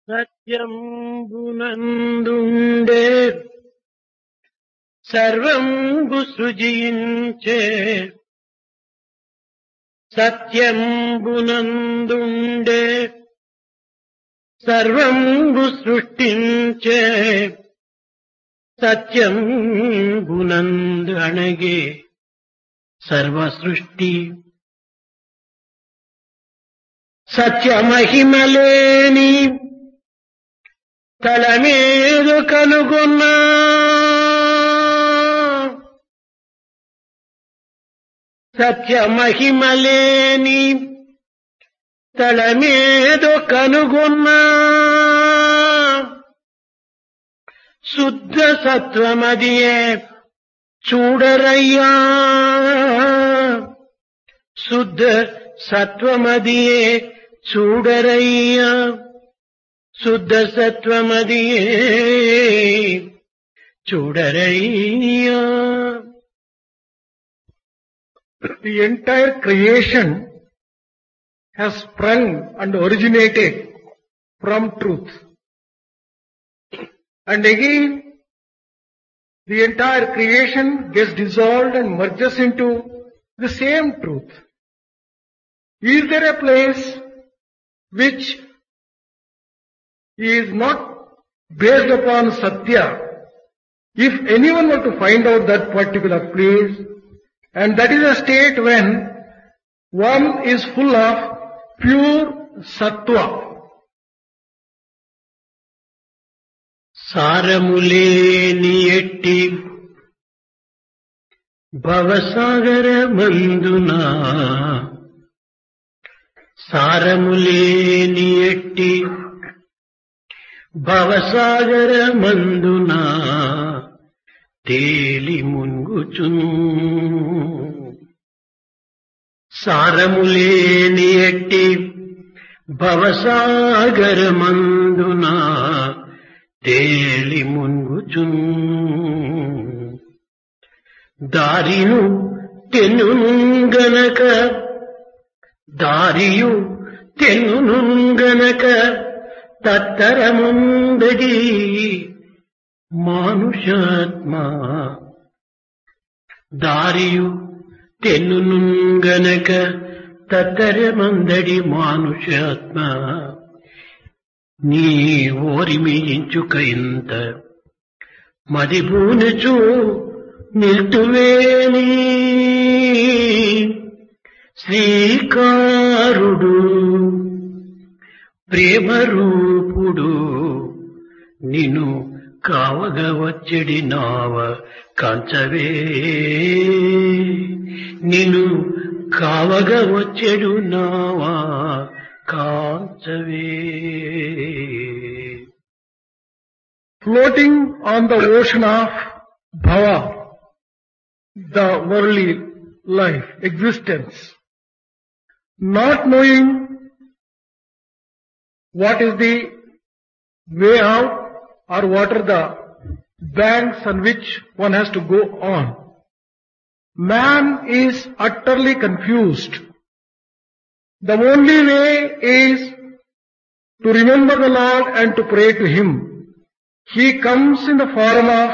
సత్యంబునందుండే సర్వంబు సృజించే సత్యంబునందుండే సర్వంబు సృష్టించే సత్యంబునందు అణగే సర్వ సృష్టి సత్యమహిమలేని తలమేదు కనుగొన్నా సత్యమహిమలేని తలమేదు కనుగొన్నా శుద్ధ సత్వమదియే చూడరయ్యా శుద్ధ సత్వమదియే చూడరయ్యా శుద్ధ సత్వమదియే చూడరయ్యా The entire creation has sprung and originated from truth. And again, the entire creation gets dissolved and merges into the same truth. Is there a place which is not based upon Satya? If anyone were to find out that particular place, and that is a state when one is full of pure Sattva. సారములేని ఎట్టి భవసాగర మందున సారములేని ఎట్టి భవసాగర మందున తేలి మున్గుచున్ సారములేని ఎట్టి భవసాగర మందున తేలి మున్గుచున్ దారిను తెన్నునుంగనక దారియు తెన్నునుంగనక తత్తరముందడి మానుషాత్మ దారియు తెన్నునుంగనక తత్తరమందడి మానుషాత్మ నీ ఓరిమియించుక ఇంత మదిబూనుచు నిల్తువేని శ్రీకారుడు ప్రేమరూపుడు నిన్ను కావగ వచ్చడి నావ కంచవే నిన్ను కావగ వచ్చెడు నావా కాంచవే floating on the ocean of bhava, the worldly life, existence, not knowing what is the way out or what are the banks on which one has to go on. Man is utterly confused. The only way is to remember the Lord and to pray to Him. He comes in the form of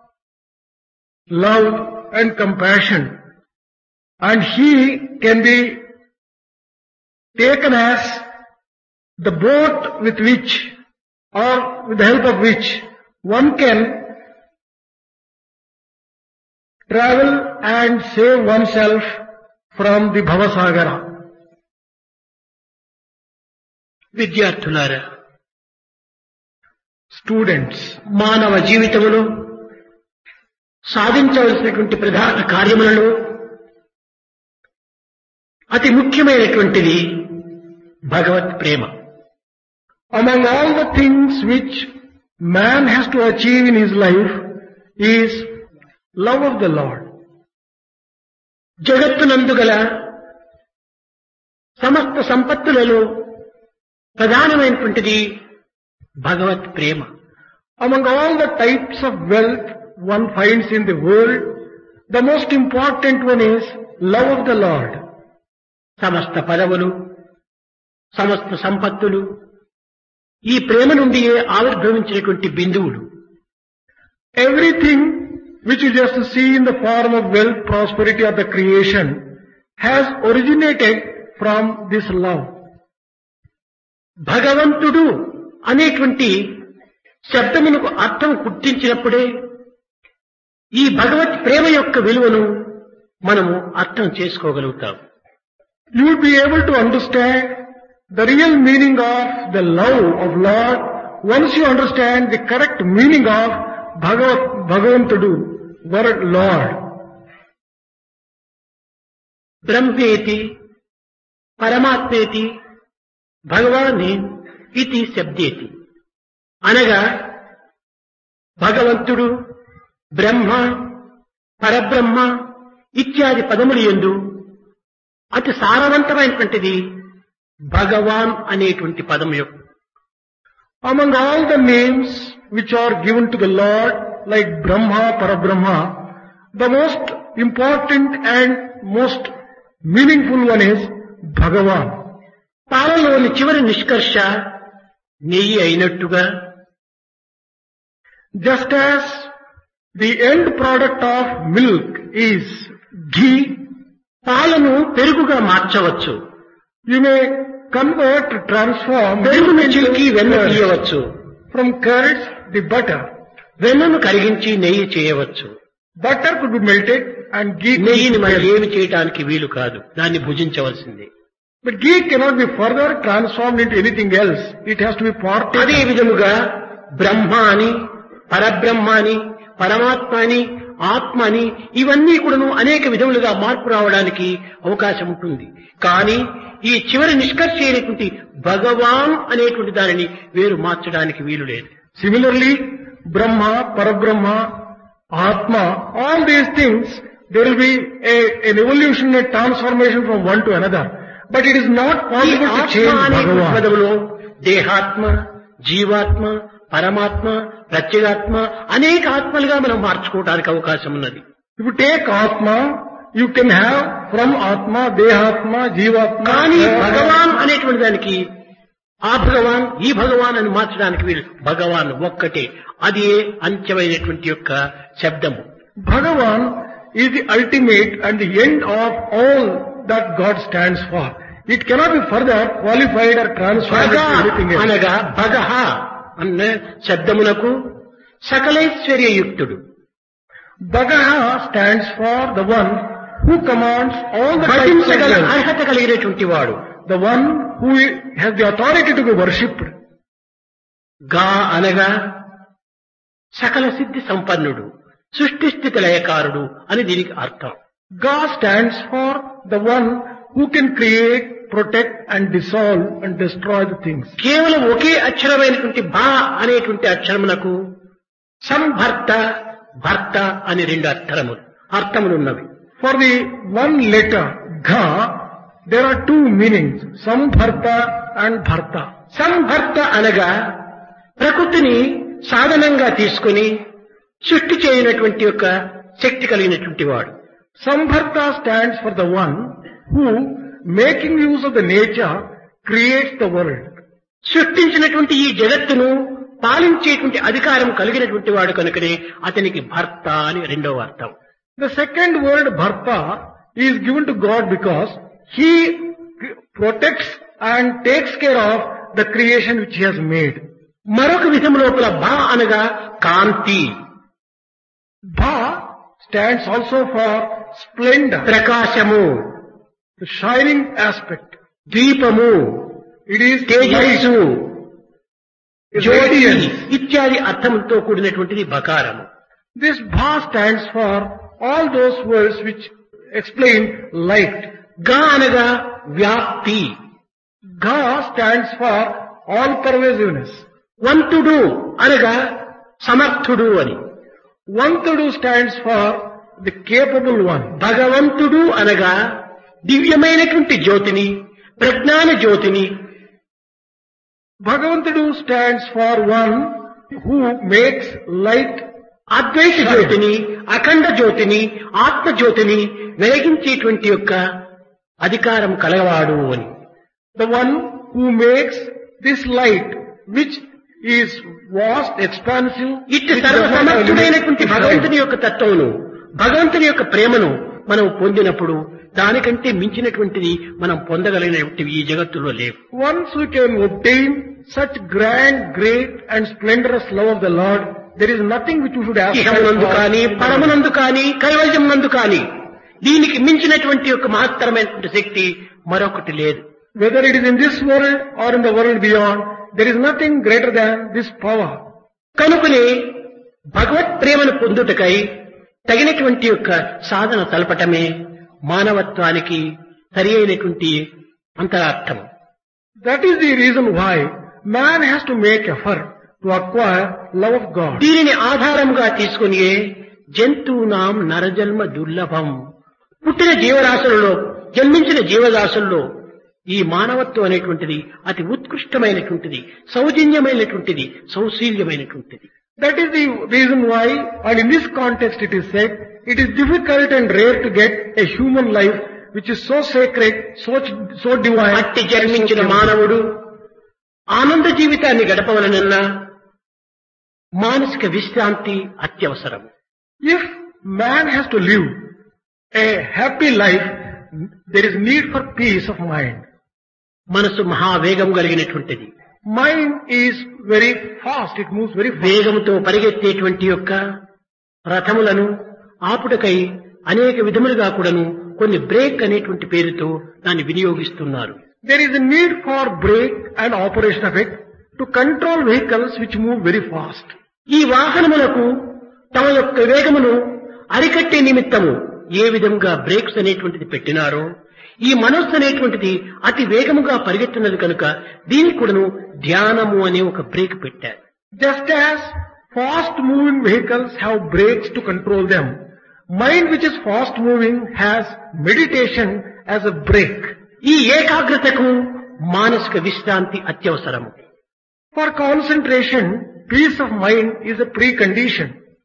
love and compassion and He can be taken as the boat with which or with the help of which one can travel and save oneself from the Bhavasagara. విద్యార్థులారా Students, మానవ జీవితంలో సాధించవలసినటువంటి ప్రధాన కార్యములలో అతి ముఖ్యమైనటువంటిది భగవత్ ప్రేమ among all the things which man has to achieve in his life is love of the Lord. జగత్తునందు గల సమస్త సంపత్తులలో ప్రధానమైనటువంటిది భగవత్ ప్రేమ Among all the types of wealth one finds in the world, the most important one is love of the Lord. సమస్త పదవులు సమస్త సంపత్తులు ఈ ప్రేమ నుండి ఆవిర్భవించినటువంటి బిందువులు Everything which you just see in the form of wealth, prosperity or the creation has originated from this love. భగవంతుడు అనేటువంటి శబ్దమునకు అర్థం గుర్తించినప్పుడే ఈ భగవత్ ప్రేమ యొక్క విలువను మనము అర్థం చేసుకోగలుగుతాం You will be able to understand the real meaning of the love of Lord once you understand the correct meaning of Bhagavat, Bhagavantudu, word Lord. బ్రహ్మేతి పరమాత్మేతి భగవానే ఇది శబ్దేతి అనగా భగవంతుడు బ్రహ్మ పరబ్రహ్మ ఇత్యాది పదములు ఎందు అతి సారవంతమైనటువంటిది భగవాన్ అనేటువంటి పదం యొక్క Among all the names which are given to the Lord, like Brahma, Parabrahma, the most important and most meaningful one is Bhagavan. పాలలోని చివరి నిష్కర్ష నెయ్యి అయినట్టుగా Just as the end product of milk is ghee, పాలను పెరుగుగా మార్చవచ్చు you may convert, transform పెరుగును into చిలికి వెన్న curds. తీయవచ్చు from curds the butter. వెన్నను కరిగించి నెయ్యి చేయవచ్చు Butter could be melted and ghee could నెయ్యిని be మనం melted. ఏమి చేయటానికి వీలు కాదు దాన్ని భుజించవలసిందే But ghee cannot be further transformed into anything else. It has to be parted. అదే విధముగా బ్రహ్మ అని పరబ్రహ్మ అని పరమాత్మ అని ఆత్మ అని ఇవన్నీ కూడాను అనేక విధములుగా మార్పు రావడానికి అవకాశం ఉంటుంది కానీ ఈ చివరి నిష్కర్ష అయినటువంటి భగవాన్ అనేటువంటి దానిని వేరు మార్చడానికి వీలు లేదు Similarly, Brahma, Parabrahma, Atma, all these things, there will be a, an evolution, a transformation from one to another. But it is not ఈ possible to ఆత్మ change అనేటువంటి Bhagavan. పదములో దేహాత్మ జీవాత్మ పరమాత్మ ప్రత్యేగాత్మ అనేక ఆత్మలుగా మనం మార్చుకోవడానికి అవకాశం ఉన్నది If you take Atma, you can have from Atma, Dehatma, Jivatma, కానీ Dehatma. భగవాన్ అనేటువంటి దానికి ఆ భగవాన్ ఈ భగవాన్ అని మార్చడానికి వీలు భగవాన్ ఒక్కటే అది అంత్యమైనటువంటి యొక్క శబ్దము Bhagavan is the ultimate and the end of all that God stands for. It cannot be further qualified or transformed భగ into anything else. అనగా భగహ అన్న శబ్దమునకు సకలైశ్వర్యయుక్తుడు Bhagaha stands for the one who commands all the types of భజించగల wealth. అర్హత కలిగినటువంటి వాడు The one who has the authority to be worshipped. గా అనగా సకల సిద్ధి సంపన్నుడు సృష్టి స్థితి లయకారుడు అని దీనికి అర్థం Ga stands for the one who can create, protect and dissolve and destroy the things. కేవలం ఒకే అక్షరమైనటువంటి భా అనేటువంటి అక్షరమునకు సంభర్త భర్త అని రెండు అర్థరములు అర్థములున్నవి For the one letter, Gha, there are two meanings, Sambharta and Bharta. సంభర్త అనగా ప్రకృతిని సాధనంగా తీసుకుని సృష్టి చేయనటువంటి యొక్క శక్తి కలిగినటువంటి వాడు Sambharta stands for the one who, making use of the nature, creates the world. సృష్టించినటువంటి ఈ జగత్తును పాలించేటువంటి అధికారం కలిగినటువంటి వాడు కనుకనే అతనికి భర్త అని రెండవ అర్థం The second word Bharta is given to God because He protects and takes care of the creation which He has made. మరొక విధం లోపల భా అనగా కాంతి Bha stands also for splendor, ప్రకాశము the shining aspect. దీపము It is తేజస్సు light, జ్యోతి radiance. ఇత్యాది అర్థములతో కూడినటువంటిది బకారము This Bha stands for all those words which explain light. గా అనగా వ్యాప్తి Ga stands for all pervasiveness. వంతుడు అనగా సమర్థుడు అని Vantudu stands for the capable one. భగవంతుడు అనగా దివ్యమైనటువంటి జ్యోతిని ప్రజ్ఞాన జ్యోతిని Bhagavantudu stands for one who makes light. అద్వైత జ్యోతిని అఖండ జ్యోతిని ఆత్మ జ్యోతిని వెలిగించేటువంటి యొక్క అధికారం కలవాడు అని The one who makes this light which is vast, expansive, ఇట్టి which does not have సర్వసమర్థుడైనటువంటి limit, భగవంతుని యొక్క తత్వమును భగవంతుని యొక్క ప్రేమను మనం పొందినప్పుడు దానికంటే మించినటువంటిది మనం పొందగలిగినటువంటివి ఈ జగత్తులో లేవు Once we can obtain such grand, great and splendorous love of the Lord, there is nothing which we should ask ఇహమునందు కానీ పరమునందు కానీ కైవల్యమునందు కానీ దీనికి మించినటువంటి యొక్క మహత్తరమైనటువంటి శక్తి మరొకటి లేదు Whether it is in this world or in the world beyond, there is nothing greater than this power. కనుకనే భగవత్ ప్రేమను పొందుటకై తగినటువంటి యొక్క సాధన తలపటమే మానవత్వానికి సరి అయినటువంటి అంతరార్థం That is the reason why man has to make effort to acquire love of God. దీనిని ఆధారంగా తీసుకుని జంతువునాం నరజన్మ దుర్లభం పుట్టిన జీవరాశులలో జన్మించిన జీవరాశుల్లో ఈ మానవత్వం అనేటువంటిది అతి ఉత్కృష్టమైనటువంటిది సౌజన్యమైనటువంటిది సౌశీల్యమైనటువంటిది That is the reason why, and in this context it is said, it is difficult and rare to get a human life which is so sacred, so, so divine. అట్టి and so జన్మించిన pure. మానవుడు ఆనంద జీవితాన్ని గడపవలనన్నా మానసిక విశ్రాంతి అత్యవసరం If man has to live a happy life, there is need for peace of mind. మనసు మహావేగం కలిగినటువంటిది Mind is very fast, it moves very fast. వేగంతో పరిగెత్తేటువంటి యొక్క రథములను ఆపుటకై అనేక విధములుగా కూడాను కొన్ని బ్రేక్ అనేటువంటి పేరుతో దాన్ని వినియోగిస్తున్నారు There is a need for brake and operation of it to control vehicles which move very fast. ఈ వాహనములకు తమ యొక్క వేగమును అరికట్టే నిమిత్తము ఏ విధంగా బ్రేక్స్ అనేటువంటిది పెట్టినారో ఈ మనస్సు అనేటువంటిది అతి వేగముగా పరిగెత్తున్నది కనుక దీనికి కూడాను ధ్యానము అనే ఒక బ్రేక్ పెట్టారు Just as fast moving vehicles have brakes to control them, mind which is fast moving has meditation as a brake. ఈ ఏకాగ్రతకు మానసిక విశ్రాంతి అత్యవసరము For concentration, peace of mind is a precondition.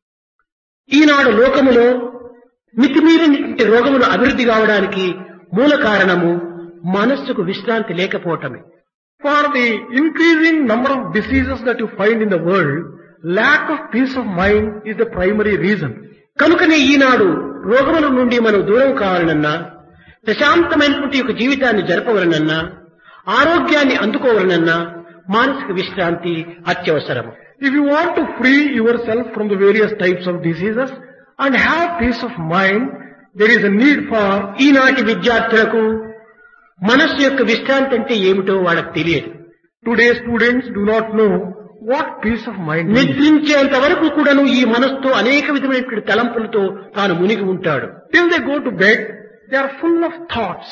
ఈనాడు లోకములో మితిమీరినటువంటి రోగములు అభివృద్ధి కావడానికి మూల కారణము మనస్సుకు విశ్రాంతి లేకపోవటమే For the increasing number of diseases that you find in the world, lack of peace of mind is the primary reason. కనుకనే ఈనాడు రోగముల నుండి మనం దూరం కావాలనన్నా ప్రశాంతమైనటువంటి యొక్క జీవితాన్ని జరపవలనన్నా ఆరోగ్యాన్ని అందుకోవాలనన్నా మానసిక విశ్రాంతి అత్యవసరము If you want to free yourself from the various types of diseases and have peace of mind, there is a need for ఈనాటి విద్యార్థులకు మనస్సు యొక్క విశ్రాంతి అంటే ఏమిటో వాళ్ళకి తెలియదు today's students do not know what peace of mind means. నిద్రించేంత వరకు కూడాను ఈ మనస్సుతో అనేక విధమైనటువంటి తలంపులతో తాను మునిగి ఉంటాడు Till they go to bed, they are full of thoughts.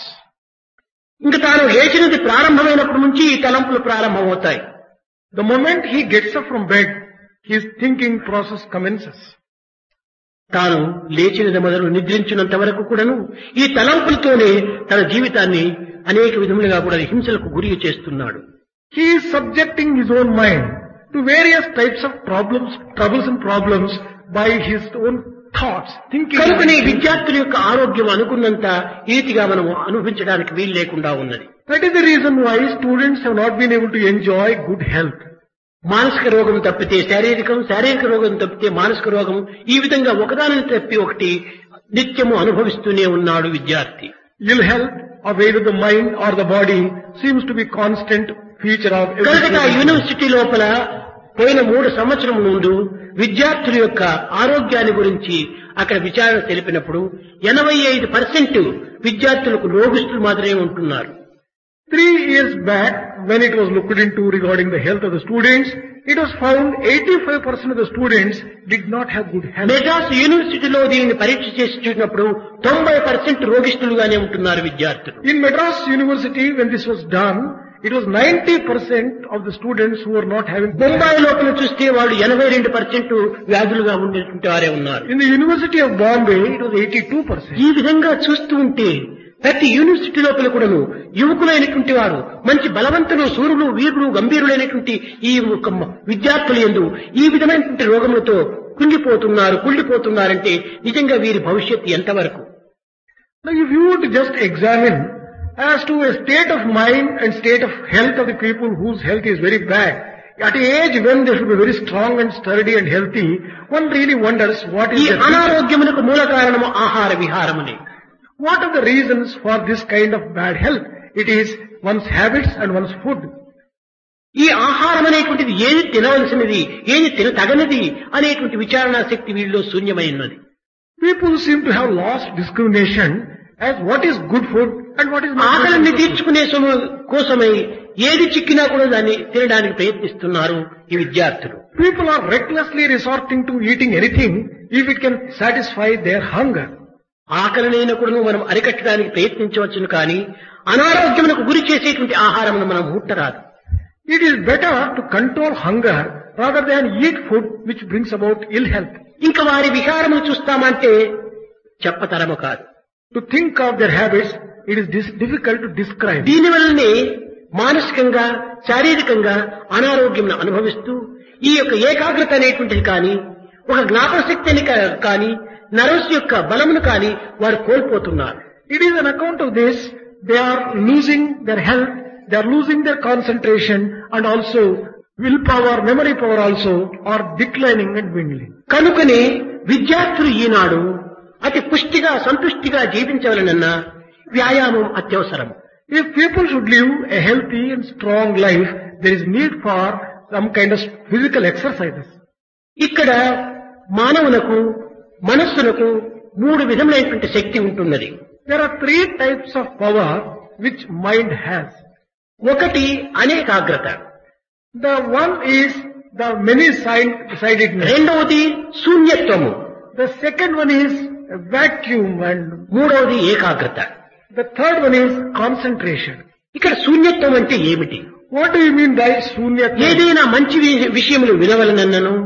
ఇంకా తాను లేచినది ప్రారంభమైనప్పటి నుంచి ఈ తలంపులు ప్రారంభమవుతాయి The moment he gets up from bed, his thinking process commences. తాను లేచినది మొదలు నిద్రించినంత వరకు కూడాను ఈ తలంపులతోనే తన జీవితాన్ని అనేక విధములుగా కూడా హింసలకు గురి చేస్తున్నాడు He is subjecting his own mind to various types of problems, troubles and problems by his own thoughts, thinking. కనుకనే విద్యార్థుల యొక్క ఆరోగ్యం అనుకున్నంత రీతిగా మనం అనుభవించడానికి వీలు లేకుండా ఉన్నది That is the reason why students have not been able to enjoy good health. మానసిక రోగం తప్పితే శారీరకం శారీరక రోగం తప్పితే మానసిక రోగం ఈ విధంగా ఒకదానిని తప్పి ఒకటి నిత్యము అనుభవిస్తూనే ఉన్నాడు విద్యార్థి Ill health of either the mind or the body seems to be constant feature of every కనుక student. యూనివర్సిటీ లోపల పోయిన మూడు సంవత్సరం ముందు విద్యార్థుల యొక్క ఆరోగ్యాన్ని గురించి అక్కడ విచారణ తెలిపినప్పుడు ఎనభై ఐదు పర్సెంట్ విద్యార్థులకు రోగిస్తులు మాత్రమే ఉంటున్నారు Three years back, when it was looked into regarding the health of the students, it was found 85% of the students did not have good health. Madras యూనివర్సిటీలో దీనిని పరీక్ష చేసి చూసినప్పుడు తొంభై పర్సెంట్ రోగిస్తులుగానే ఉంటున్నారు విద్యార్థులు In Madras University, when this was done, it was 90% of the students who were not having good health. Bombay లోపల చూస్తే వాళ్ళు ఎనభై రెండు పర్సెంట్ వ్యాధులుగా ఉండేటువంటి వారే ఉన్నారు In the University of Bombay, it was 82%. ఈ విధంగా చూస్తూ ఉంటే ప్రతి యూనివర్సిటీ లోపల కూడాను యువకులైనటువంటి వారు మంచి బలవంతులు సూర్యులు వీరులు గంభీరులైనటువంటి ఈ ఒక విద్యార్థులు ఎందు ఈ విధమైనటువంటి రోగములతో కుంగిపోతున్నారు కుళ్ళిపోతున్నారంటే నిజంగా వీరి భవిష్యత్తు ఎంతవరకు Now, if you were to just examine as to a state of mind and state of health of the people whose health is very bad, at age when they should be very strong and sturdy and healthy, one really wonders what ఈ is the reason, అనారోగ్యమునకు మూల కారణము ఆహార విహారమునే what are the reasons for this kind of bad health. It is one's habits and one's food. ఈ ఆహారం అనేటువంటిది ఏది తినవలసినది ఏది తిన తగనిది అనేటువంటి విచారణా శక్తి వీళ్ళలో శూన్యమై ఉన్నది People seem to have lost discrimination as what is good food and what is not good ఆకలిని food. తీర్చుకునే సొమ్ము కోసమై ఏది చిక్కినా కూడా దాన్ని తినడానికి ప్రయత్నిస్తున్నారు ఈ విద్యార్థులు People are recklessly resorting to eating anything if it can satisfy their hunger. ఆకలినైనా కూడా మనం అరికట్టడానికి ప్రయత్నించవచ్చును కానీ అనారోగ్యమునకు గురి చేసేటువంటి ఆహారమును మనం ముట్టరాదు It is better to control hunger rather than eat food which brings about ill health. ఇంకా వారి విహారమును చూస్తామంటే చెప్పతరము కాదు To think of their habits, it is dis- difficult to describe. దీనివల్లనే మానసికంగా శారీరకంగా అనారోగ్యం అనుభవిస్తూ ఈ యొక్క ఏకాగ్రత అనేటువంటిది కానీ ఒక జ్ఞాపక శక్తిని కా- కానీ నర్వస్ యొక్క బలమును కానీ వారు కోల్పోతున్నారు It is an account of this, they are losing their health, they are losing their concentration and also willpower, memory power also are declining and dwindling. కనుకనే విద్యార్థులు ఈనాడు అతి పుష్టిగా సంతుష్టిగా జీవించవలనన్నా వ్యాయామం అత్యవసరం If people should live a healthy and strong life, there is need for some kind of physical exercises. ఇక్కడ మానవులకు మనస్సులకు మూడు విధములైనటువంటి శక్తి ఉంటున్నది There are three types of power which mind has. ఒకటి అనేకాగ్రత The one is the many-sidedness. రెండవది శూన్యత్వము The second one is a vacuum and మూడవది ఏకాగ్రత the third one is concentration. ఇక్కడ శూన్యత్వం అంటే ఏమిటి What do you mean by sunyata? ఏదైనా మంచి వి- విషయములు వినవలనన్నను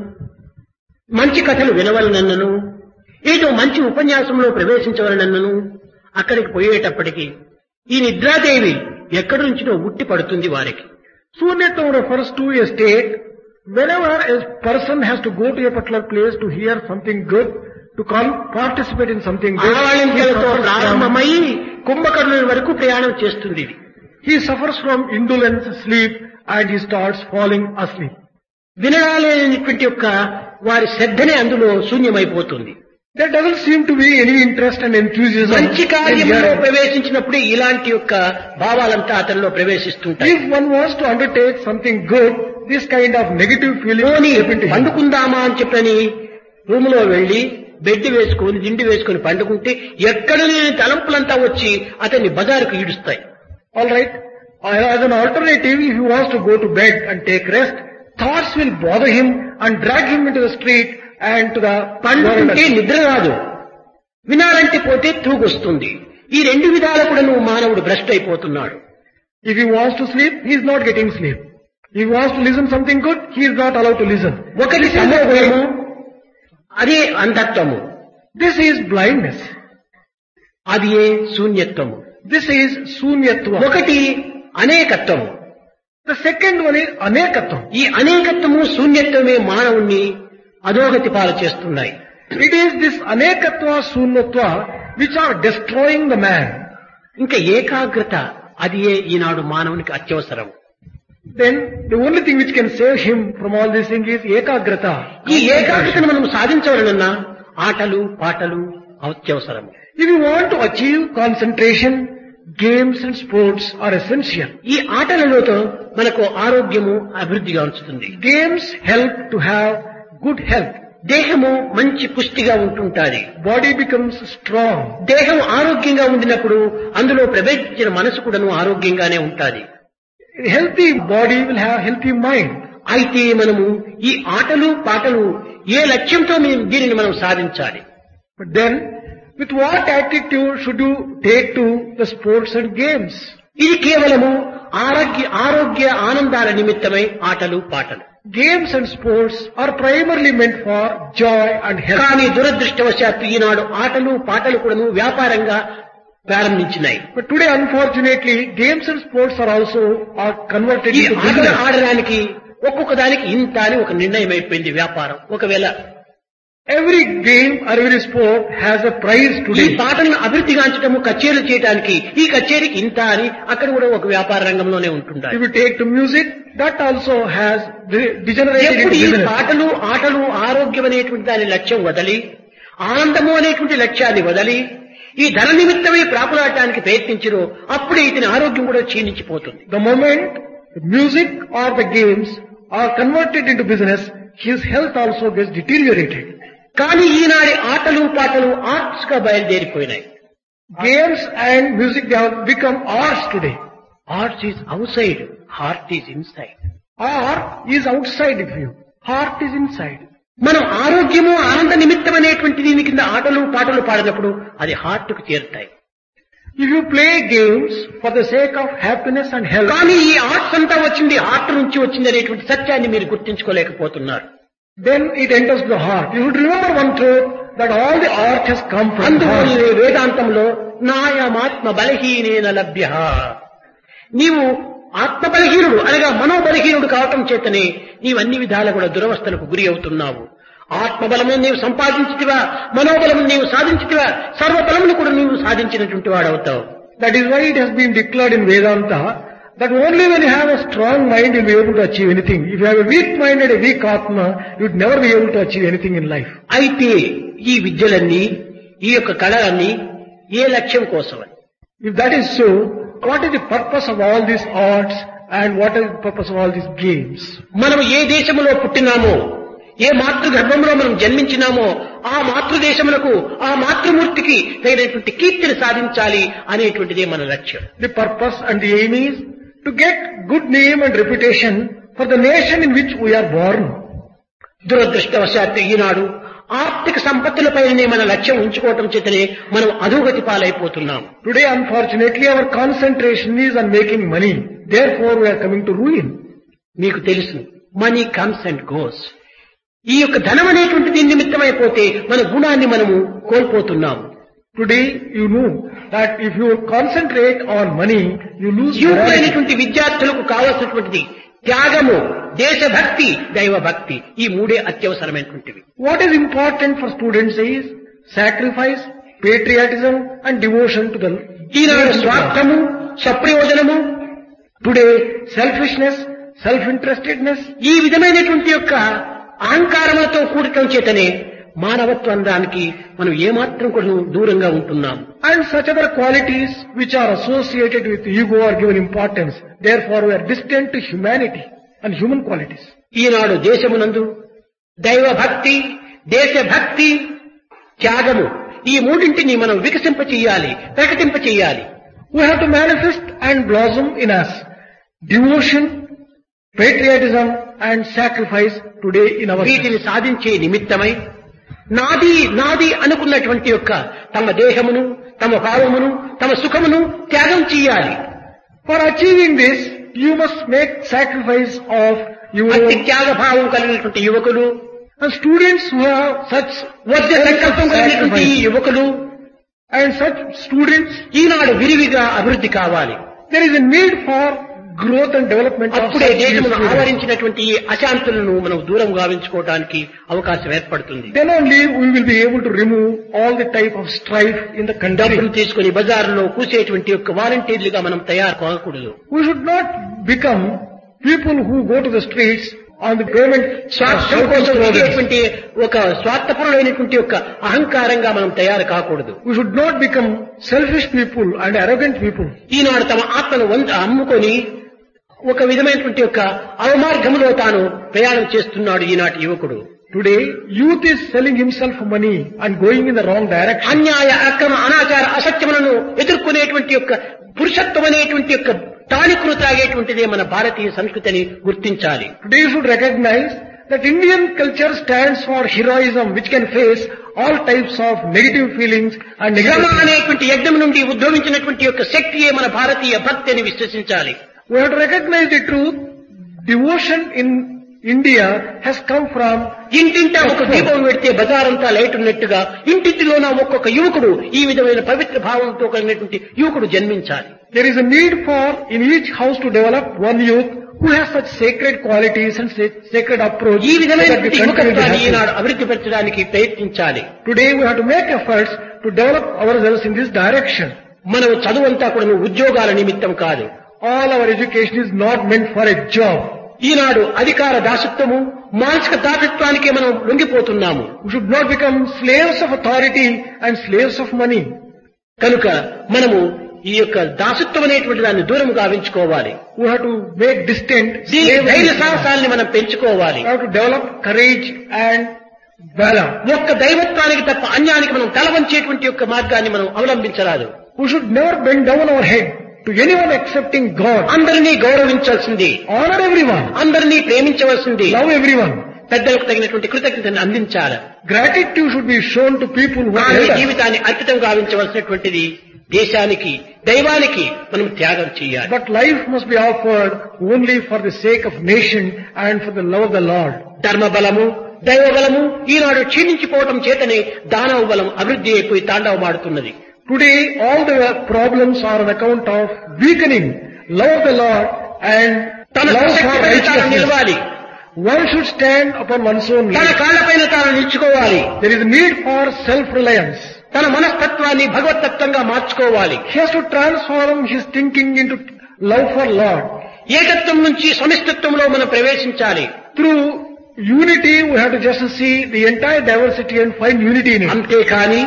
మంచి కథలు వినవలనన్నను ఏదో మంచి ఉపన్యాసంలో ప్రవేశించవలనన్నను అక్కడికి పోయేటప్పటికి ఈ నిద్రాదేవి ఎక్కడి నుంచినో ఉట్టి పడుతుంది వారికి Sunyata refers to a state whenever a person has to go to a particular place to hear something good, to con- participate in something good, he ఆళింతలతో suffers, from, ప్రారంభమై కుంభకర్ణుల వరకు ప్రయాణం చేస్తుంది ఇది he suffers from indolence, sleep, and he starts falling asleep. వినడాలనేటువంటి యొక్క వారి శ్రద్ధనే అందులో శూన్యమైపోతుంది There doesn't seem to be any interest and enthusiasm. మంచి in కార్యంలో hearing. ప్రవేశించినప్పుడు ఇలాంటి యొక్క భావాలంతా అతనిలో ప్రవేశిస్తుంటాయి If one wants to undertake something good, this kind of negative feeling పోనీ step into him. పండుకుందామా అని చెప్పని రూమ్ లో వెళ్లి బెడ్ వేసుకొని దిండి వేసుకొని పండుకుంటే ఎక్కడ లేని తలంపులంతా వచ్చి అతన్ని బజారుకు ఈడుస్తాయి All right. As an alternative, if he wants to go to bed and take rest, thoughts will bother him and drag him into the street and to the పండుకుంటే నిద్ర రాదు వినాలంటే పోతే తూగొస్తుంది ఈ రెండు విధాల కూడా నువ్వు మానవుడు భ్రష్ట్ అయిపోతున్నాడు If he wants to sleep, he is not getting sleep. If he wants to listen something good, he is not allowed to listen. ఒకటి సమూహము అదే అంధత్వము This is blindness. అది ఏ శూన్యత్వము This is sunyatva. ఒకటి అనేకత్వము The second one is anekatvam. ఈ అనేకత్వము శూన్యత్వమే మానవుణ్ణి అధోగతి పాలు చేస్తున్నాయి It is this anekatva, sunyatva which are destroying the man. ఇంకా ఏకాగ్రత అది ఏ ఈనాడు మానవునికి అత్యవసరం Then the only thing which can save him from all these things is ekagrata. ఈ ఏకాగ్రతను మనం సాధించవలనన్నా ఆటలు పాటలు అత్యవసరం If you want to achieve concentration, games and sports are essential. ఈ ఆటలలోతో మనకు ఆరోగ్యము అభివృద్ధిగా ఉంచుతుంది Games help to have good health. దేహము మంచి పుష్టిగా ఉంటుంటాది Body becomes strong. దేహం ఆరోగ్యంగా ఉండినప్పుడు అందులో ప్రవేశించిన మనసు కూడాను ఆరోగ్యంగానే ఉంటాది A healthy body will have healthy mind. అయితే మనము ఈ ఆటలు పాటలు ఏ లక్ష్యంతో మేము దీనిని మనం సాధించాలి But then, with what attitude should you take to the sports and games? ఇది కేవలము ఆరోగ్య ఆరోగ్య ఆనందాల నిమిత్తమై ఆటలు పాటలు Games and sports are primarily meant for joy and health. కానీ దురదృష్టవశాత్తు ఈనాడు ఆటలు పాటలు కూడాను వ్యాపారంగా ప్రారంభించినాయి But today, unfortunately, games and sports are also are converted ఈ into ఆటలు business. ఆడడానికి ఒక్కొక్క దానికి ఇంత అని ఒక నిర్ణయం అయిపోయింది వ్యాపారం ఒకవేళ Every game or every sport has a prize ఈ today. పాటలను అభివృద్ధిగాంచటము కచేరీలు చేయడానికి ఈ కచేరీకి ఇంత అని అక్కడ కూడా ఒక వ్యాపార రంగంలోనే ఉంటుంటారు If you take to music, that also has de- degenerated ఎప్పుడు into ఈ business. పాటలు ఆటలు ఆరోగ్యం అనేటువంటి దాని లక్ష్యం వదలి ఆనందము అనేటువంటి లక్ష్యాన్ని వదలి ఈ ధన నిమిత్తమై ప్రాపులాడటానికి ప్రయత్నించరు అప్పుడే ఇతని ఆరోగ్యం కూడా క్షీణించిపోతుంది The moment the music or the games are converted into business, his health also gets deteriorated. కానీ ఈనాడి ఆటలు పాటలు ఆర్ట్స్ గా బయలుదేరిపోయినాయి Games and music they have become arts today. Arts is outside heart is inside Art is outside of you. Heart is inside. మనం ఆరోగ్యము ఆనంద నిమిత్తం అనేటువంటి దీని కింద ఆటలు పాటలు పాడినప్పుడు అది హార్ట్ కు చేరుతాయి If you play games for the sake of happiness and health, కానీ ఈ ఆర్ట్స్ అంతా వచ్చింది హార్ట్ నుంచి వచ్చింది అనేటువంటి సత్యాన్ని మీరు గుర్తించుకోలేకపోతున్నారు then it enters the heart. You should remember one truth that all the art has come from అందువల్ల heart. వేదాంతంలో నాయమాత్మ బలహీనేన లభ్య నీవు ఆత్మ బలహీనుడు అనగా మనోబలహీనుడు కావటం చేతనే నీవు అన్ని విధాల కూడా దురవస్థలకు గురి అవుతున్నావు ఆత్మబలము నీవు సంపాదించితివా మనోబలము నీవు సాధించితివా సర్వబలమును కూడా నీవు సాధించినటువంటి వాడవుతావు That is why it has been declared in Vedanta that only when you have a strong mind you'll be able to achieve anything. If you have a weak mind and a weak atma, you'd never be able to achieve anything in life. అయితే ఈ విద్యలన్నీ ఈ యొక్క కళలన్నీ ఏ లక్ష్యం కోసమని If that is so, what is the purpose of all these arts and what is the purpose of all these games? మనం ఏ దేశంలో పుట్టినామో ఏ మాతృ గర్భంలో మనం జన్మించినామో ఆ మాతృదేశములకు ఆ మాతృమూర్తికి తగినటువంటి కీర్తిని సాధించాలి అనేటువంటిదే మన లక్ష్యం The purpose and the aim is to get good name and reputation for the nation in which we are born. దురదృష్టవశాత్తు ఈనాడు ఆర్థిక సంపత్తులపైనే మన లక్ష్యం ఉంచుకోవటం చేతనే మనం అధోగతి పాలైపోతున్నాం Today, unfortunately, our concentration is on making money. Therefore, we are coming to ruin. మీకు తెలుసు money comes and goes ఈ యొక్క ధనం అనేటువంటి దీని నిమిత్తమైపోతే మన గుణాన్ని మనము కోల్పోతున్నాము Today, you know that if you concentrate on money, you lose morality. యువకులైనటువంటి విద్యార్థులకు కావలసినటువంటిది త్యాగము దేశభక్తి దైవభక్తి ఈ మూడే అత్యవసరమైనటువంటివి What is important for students is sacrifice, patriotism and devotion to the Eenadu nation. స్వార్థము స్వప్రయోజనము Today, selfishness, self-interestedness, ఈ విధమైనటువంటి యొక్క అహంకారములతో కూడటం చేతనే మానవత్వం దానికి మనం ఏమాత్రం కూడా దూరంగా ఉంటున్నాం and such other qualities which are associated with ego are given importance. Therefore, we are distant to humanity and human qualities. ఈనాడు దేశమునందు దైవభక్తి దేశభక్తి త్యాగము ఈ మూడింటిని మనం వికసింప చెయ్యాలి ప్రకటింప చెయ్యాలి We have to manifest and blossom in us devotion, patriotism and sacrifice today in our వీటిని సాధించే నిమిత్తమై నాది నాది అనుకున్నటువంటి యొక్క తమ దేహమును తమ భావమును తమ సుఖమును త్యాగం చెయ్యాలి For achieving this, you must make sacrifice of your అతి త్యాగ భావం కలిగినటువంటి యువకులు and students who have such వద్ద సంకల్పం కలిగినటువంటి ఈ sacrifice యువకులు and such students, ఈనాడు విరివిగా అభివృద్ధి కావాలి there is a need for growth and development of అప్పుడే such దేశమును students. ఆవరించినటువంటి ఈ అశాంతులను మనం దూరం గావించుకోవడానికి అవకాశం ఏర్పడుతుంది Then only we will be able to remove all the type of strife in the డబ్బులు country. తీసుకుని బజారులో కూసేటువంటి యొక్క వాలంటీర్లుగా మనం తయారు కాకూడదు We should not become people who go to the streets on the payment స్వార్థం కోసం చేసేటువంటి ఒక స్వార్థపరులైనటువంటి యొక్క అహంకారంగా మనం తయారు కాకూడదు We should not become selfish people and arrogant people. ఈనాడు తమ ఆత్మను వంద అమ్ముకొని ఒక విధమైనటువంటి యొక్క అవమార్గంలో తాను ప్రయాణం చేస్తున్నాడు ఈనాటి యువకుడు Today, youth is selling himself for money and going in the wrong direction. అన్యాయ అక్రమ అనాచార అసత్యములను ఎదుర్కొనేటువంటి యొక్క పురుషత్వం అనేటువంటి యొక్క టానికులు తాగేటువంటిదే మన భారతీయ సంస్కృతి అని గుర్తించాలి Today you should recognize that Indian culture stands for heroism which can face all types of negative feelings and శ్రమ negative. అనేటువంటి యజ్ఞం నుండి ఉద్భవించినటువంటి యొక్క శక్తియే మన భారతీయ భక్తి అని విశ్వసించాలి We have to recognize the truth. Devotion in India has come from ఇంటింటా ఒక దీపం పెడితే బజారంతా లైట్ ఉన్నట్టుగా ఇంటింటిలోన ఒక్కొక్క యువకుడు ఈ విధమైన పవిత్ర భావంతో కలిగినటువంటి యువకుడు జన్మించాలి there is a need for in each house to develop one youth who has such sacred qualities and sa- sacred approach ఈ so that we విధమైనటువంటి continue to be యువకత్వాన్ని happy. ఈనాడు అభివృద్ధి పరచడానికి ప్రయత్నించాలి Today we have to make efforts to develop ourselves in this direction. మనం చదువంతా కూడా ఉద్యోగాల నిమిత్తం కాదు All our education is not meant for a job. ఈనాడు అధికార దాసత్వము మానసిక దాసత్వానికే మనం లొంగిపోతున్నాము We should not become slaves of authority and slaves of money. కనుక మనము ఈ యొక్క దాసత్వం అనేటువంటి దాన్ని దూరం గావించుకోవాలి We have to make distant దీని slavery. ధైర్య సాహసాన్ని మనం పెంచుకోవాలి We have to develop courage and valor. ఒక్క దైవత్వానికి తప్ప అన్యానికి మనం తలవంచేటువంటి యొక్క మార్గాన్ని మనం అవలంబించరాదు We should never bend down our head to anyone excepting God. అందరినీ గౌరవించాల్సింది Honor everyone. అందరినీ ప్రేమించవలసింది Love everyone. పెద్దలకు తగినటువంటి కృతజ్ఞతను అందించాలి Gratitude should be shown to people who are కానీ elder. జీవితాన్ని అంకితం గావించవలసినటువంటిది దేశానికి దైవానికి మనం త్యాగం చేయాలి But life must be offered only for the sake of nation and for the love of the Lord. ధర్మ బలము దైవ బలము ఈనాడు క్షీణించిపోవటం చేతనే దానవ బలం అభివృద్ధి అయిపోయి తాండవమాడుతున్నది Today, all the problems are on account of weakening love of the Lord and తన love for శక్తిపై తాను righteousness. నిలవాలి One should stand upon one's own తన leg. కాళ్ళపైన తాను నిల్చుకోవాలి There is a need for self-reliance. తన మనస్తత్వాన్ని భగవతత్వంగా మార్చుకోవాలి He has to transform his thinking into love for Lord. ఏకత్వం నుంచి సమిష్టత్వంలో మనం ప్రవేశించాలి Through unity, we have to just see the entire diversity and find unity in it. అంతేకాని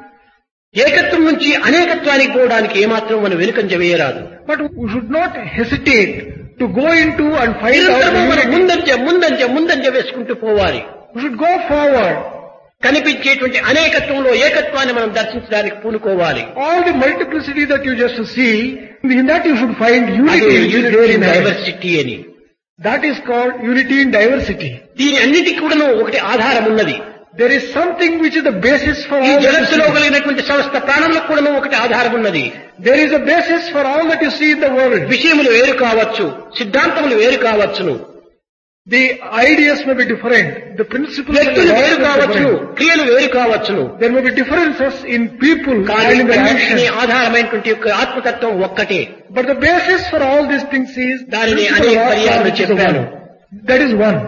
ఏకత్వం నుంచి అనేకత్వానికి పోవడానికి ఏమాత్రం మనం వెనుకంజ వేయరాదు But we should not hesitate to go into and find out నిరంతరము మనం unity. ముందంజ ముందంజ ముందంజ వేసుకుంటూ పోవాలి We should go forward. కనిపించేటువంటి అనేకత్వంలో ఏకత్వాన్ని మనం దర్శించడానికి పూనుకోవాలి All the multiplicity that you just see, in that you should find అదే unity which is unity there in us. Diversity అని That is called unity in diversity. దీని అన్నిటికీ కూడాను ఒకటి ఆధారం ఉన్నది There is something which is the basis for ఈ all that you జగత్తులో see. కలిగినటువంటి సమస్త ప్రాణులకు కూడాను ఒకటి ఆధారం ఉన్నది There is a basis for all that you see in the world. విషయములు వేరు కావచ్చు సిద్ధాంతములు వేరు కావచ్చును The ideas may be different. The principles and the వ్యక్తులు laws వేరు may be కావచ్చును different. క్రియలు వేరు కావచ్చును There may be differences in people కానీ and in their అన్నింటినీ actions. ఆధారమైనటువంటి యొక్క ఆత్మతత్వం ఒక్కటే But the basis for all these things is దానిని principle అనేక of పర్యాయాలు which is the చెప్పాను. one. That is one.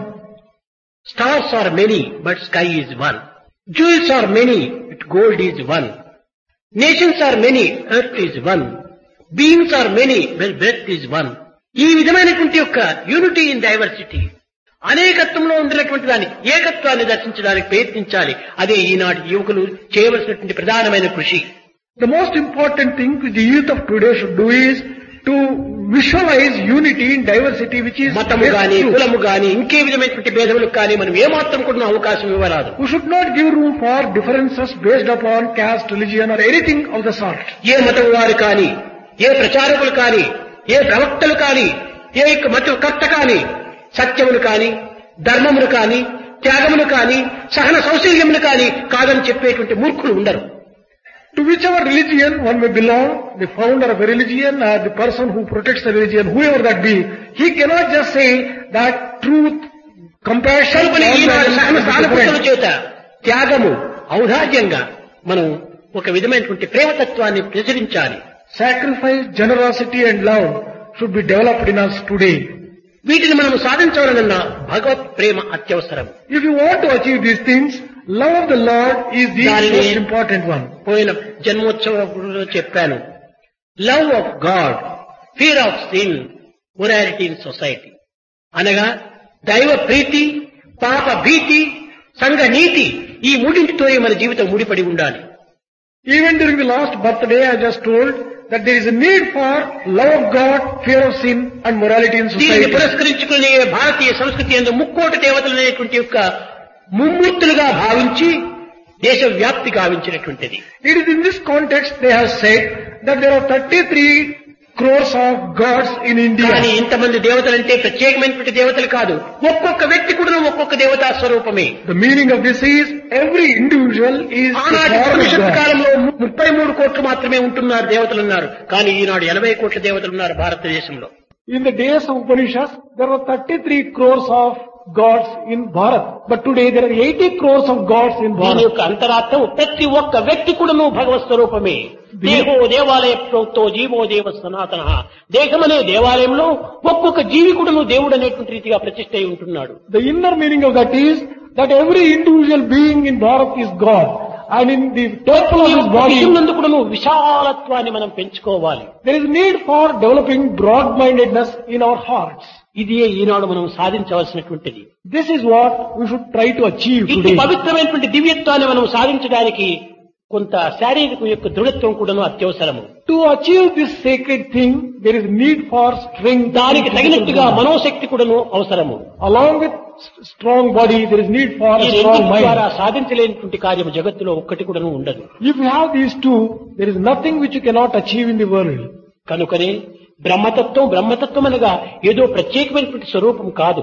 Stars are many but sky is one jewels are many but gold is one nations are many earth is one beings are many well birth is one ఈ విధమైనటువంటి యొక్క unity in diversity అనేకత్వంలో ఉండినటువంటి దాన్ని ఏకత్వాన్ని దర్శించడానికి ప్రయత్నించాలి అదే ఈనాటి యువకులు చేయవలసినటువంటి ప్రధానమైన కృషి The most important thing which the youth of today should do is to visualize unity in diversity which is మతము based గాని truth. కులము గాని ఇంకే విధమైనటువంటి భేదములకు కానీ మనం ఏమాత్రం కూడా అవకాశం ఇవ్వరాదు We should not give room for differences based upon caste, religion or anything of the sort. ఏ మతం వారు కాని ఏ ప్రచారకులు కాని ఏ ప్రవక్తలు కాని ఏ యొక్క మత కర్త కాని సత్యమును కాని ధర్మమును కాని త్యాగమును కాని సహన సౌశల్యమును కాని కాదని చెప్పేటువంటి మూర్ఖులు ఉండరు To whichever religion one may belong, the founder of a religion or the person who protects the religion, whoever that be, he cannot just say that truth, compassion, కనుకనే all Eenadu values సహన must be సానుభూతుల different. చేత త్యాగము ఔదార్యంగా మనం ఒక విధమైనటువంటి ప్రేమతత్వాన్ని ప్రచురించాలి Sacrifice, generosity and love should be developed in us today. వీటిని మనం సాధించవాలన్న భగవత్ ప్రేమ అత్యవసరం If you want to achieve these things, love of the Lord is the Darling. most important one. పోయిన జన్మోత్సవంలో చెప్పాను love of God fear of sin morality in society అనగా దైవ ప్రీతి పాప భీతి సంఘ నీతి ఈ మూడింటితోనే మన జీవితం ముడిపడి ఉండాలి Even during the last birthday, I just told that there is a need for love of God, fear of sin and morality in దీనిని society. పురస్కరించుకునే భారతీయ సంస్కృతి ఎందు ముక్కోటి దేవతలు అనేటువంటి యొక్క ముమ్మూర్తులుగా భావించి దేశవ్యాప్తి గావించినటువంటిది It is in this context they have said that there are 33 crores of gods in India. కానీ ఇంతమంది దేవతలంటే ప్రత్యేకమైనటువంటి దేవతలు కాదు ఒక్కొక్క వ్యక్తి కూడా ఒక్కొక్క దేవతా స్వరూపమే The meaning of this is every individual is the ఆనాటి form of భవిష్యత్ God. కాలంలో ముప్పై మూడు కోట్లు మాత్రమే ఉంటున్నారు దేవతలు ఉన్నారు కానీ ఈనాడు ఎనభై కోట్ల దేవతలు ఉన్నారు భారతదేశంలో In the days of Upanishads, there were 33 crores of gods in Bharat. But today there are 80 crores of gods in దీని Bharat. యొక్క అంతరార్థం ప్రతి ఒక్క వ్యక్తి కూడాను భగవత్ స్వరూపమే దేహో దేవాలయ ప్రోక్తో జీవో దేవ సనాతన దేహమనే దేవాలయంలో ఒక్కొక్క జీవి కూడాను దేవుడు అనేటువంటి రీతిగా ప్రతిష్ట అయి ఉంటున్నాడు The inner meaning of that is that every individual being in Bharat is God. And in the temple of his body, విషయంలో కూడాను విశాలత్వాన్ని మనం పెంచుకోవాలి there is need for developing broad-mindedness in our hearts. ఇది ఈనాడు మనం సాధించవలసినటువంటిది This is what we should try to achieve ఇట్టి today. పవిత్రమైనటువంటి దివ్యత్వాన్ని మనం సాధించడానికి కొంత శారీరక యొక్క దృఢత్వం కూడాను అత్యవసరము To achieve this sacred thing, there is need for strength. దానికి తగినట్టుగా మనోశక్తి కూడాను అవసరము Along with s- strong body, there is need for ఈ a strong రెండింటి ద్వారా mind. సాధించలేనటువంటి కార్యం జగత్తులో ఒక్కటి కూడాను ఉండదు If you have these two, there is nothing which you cannot achieve in the world. కనుకనే బ్రహ్మతత్వం బ్రహ్మతత్వం అనగా ఏదో ప్రత్యేకమైనటువంటి స్వరూపం కాదు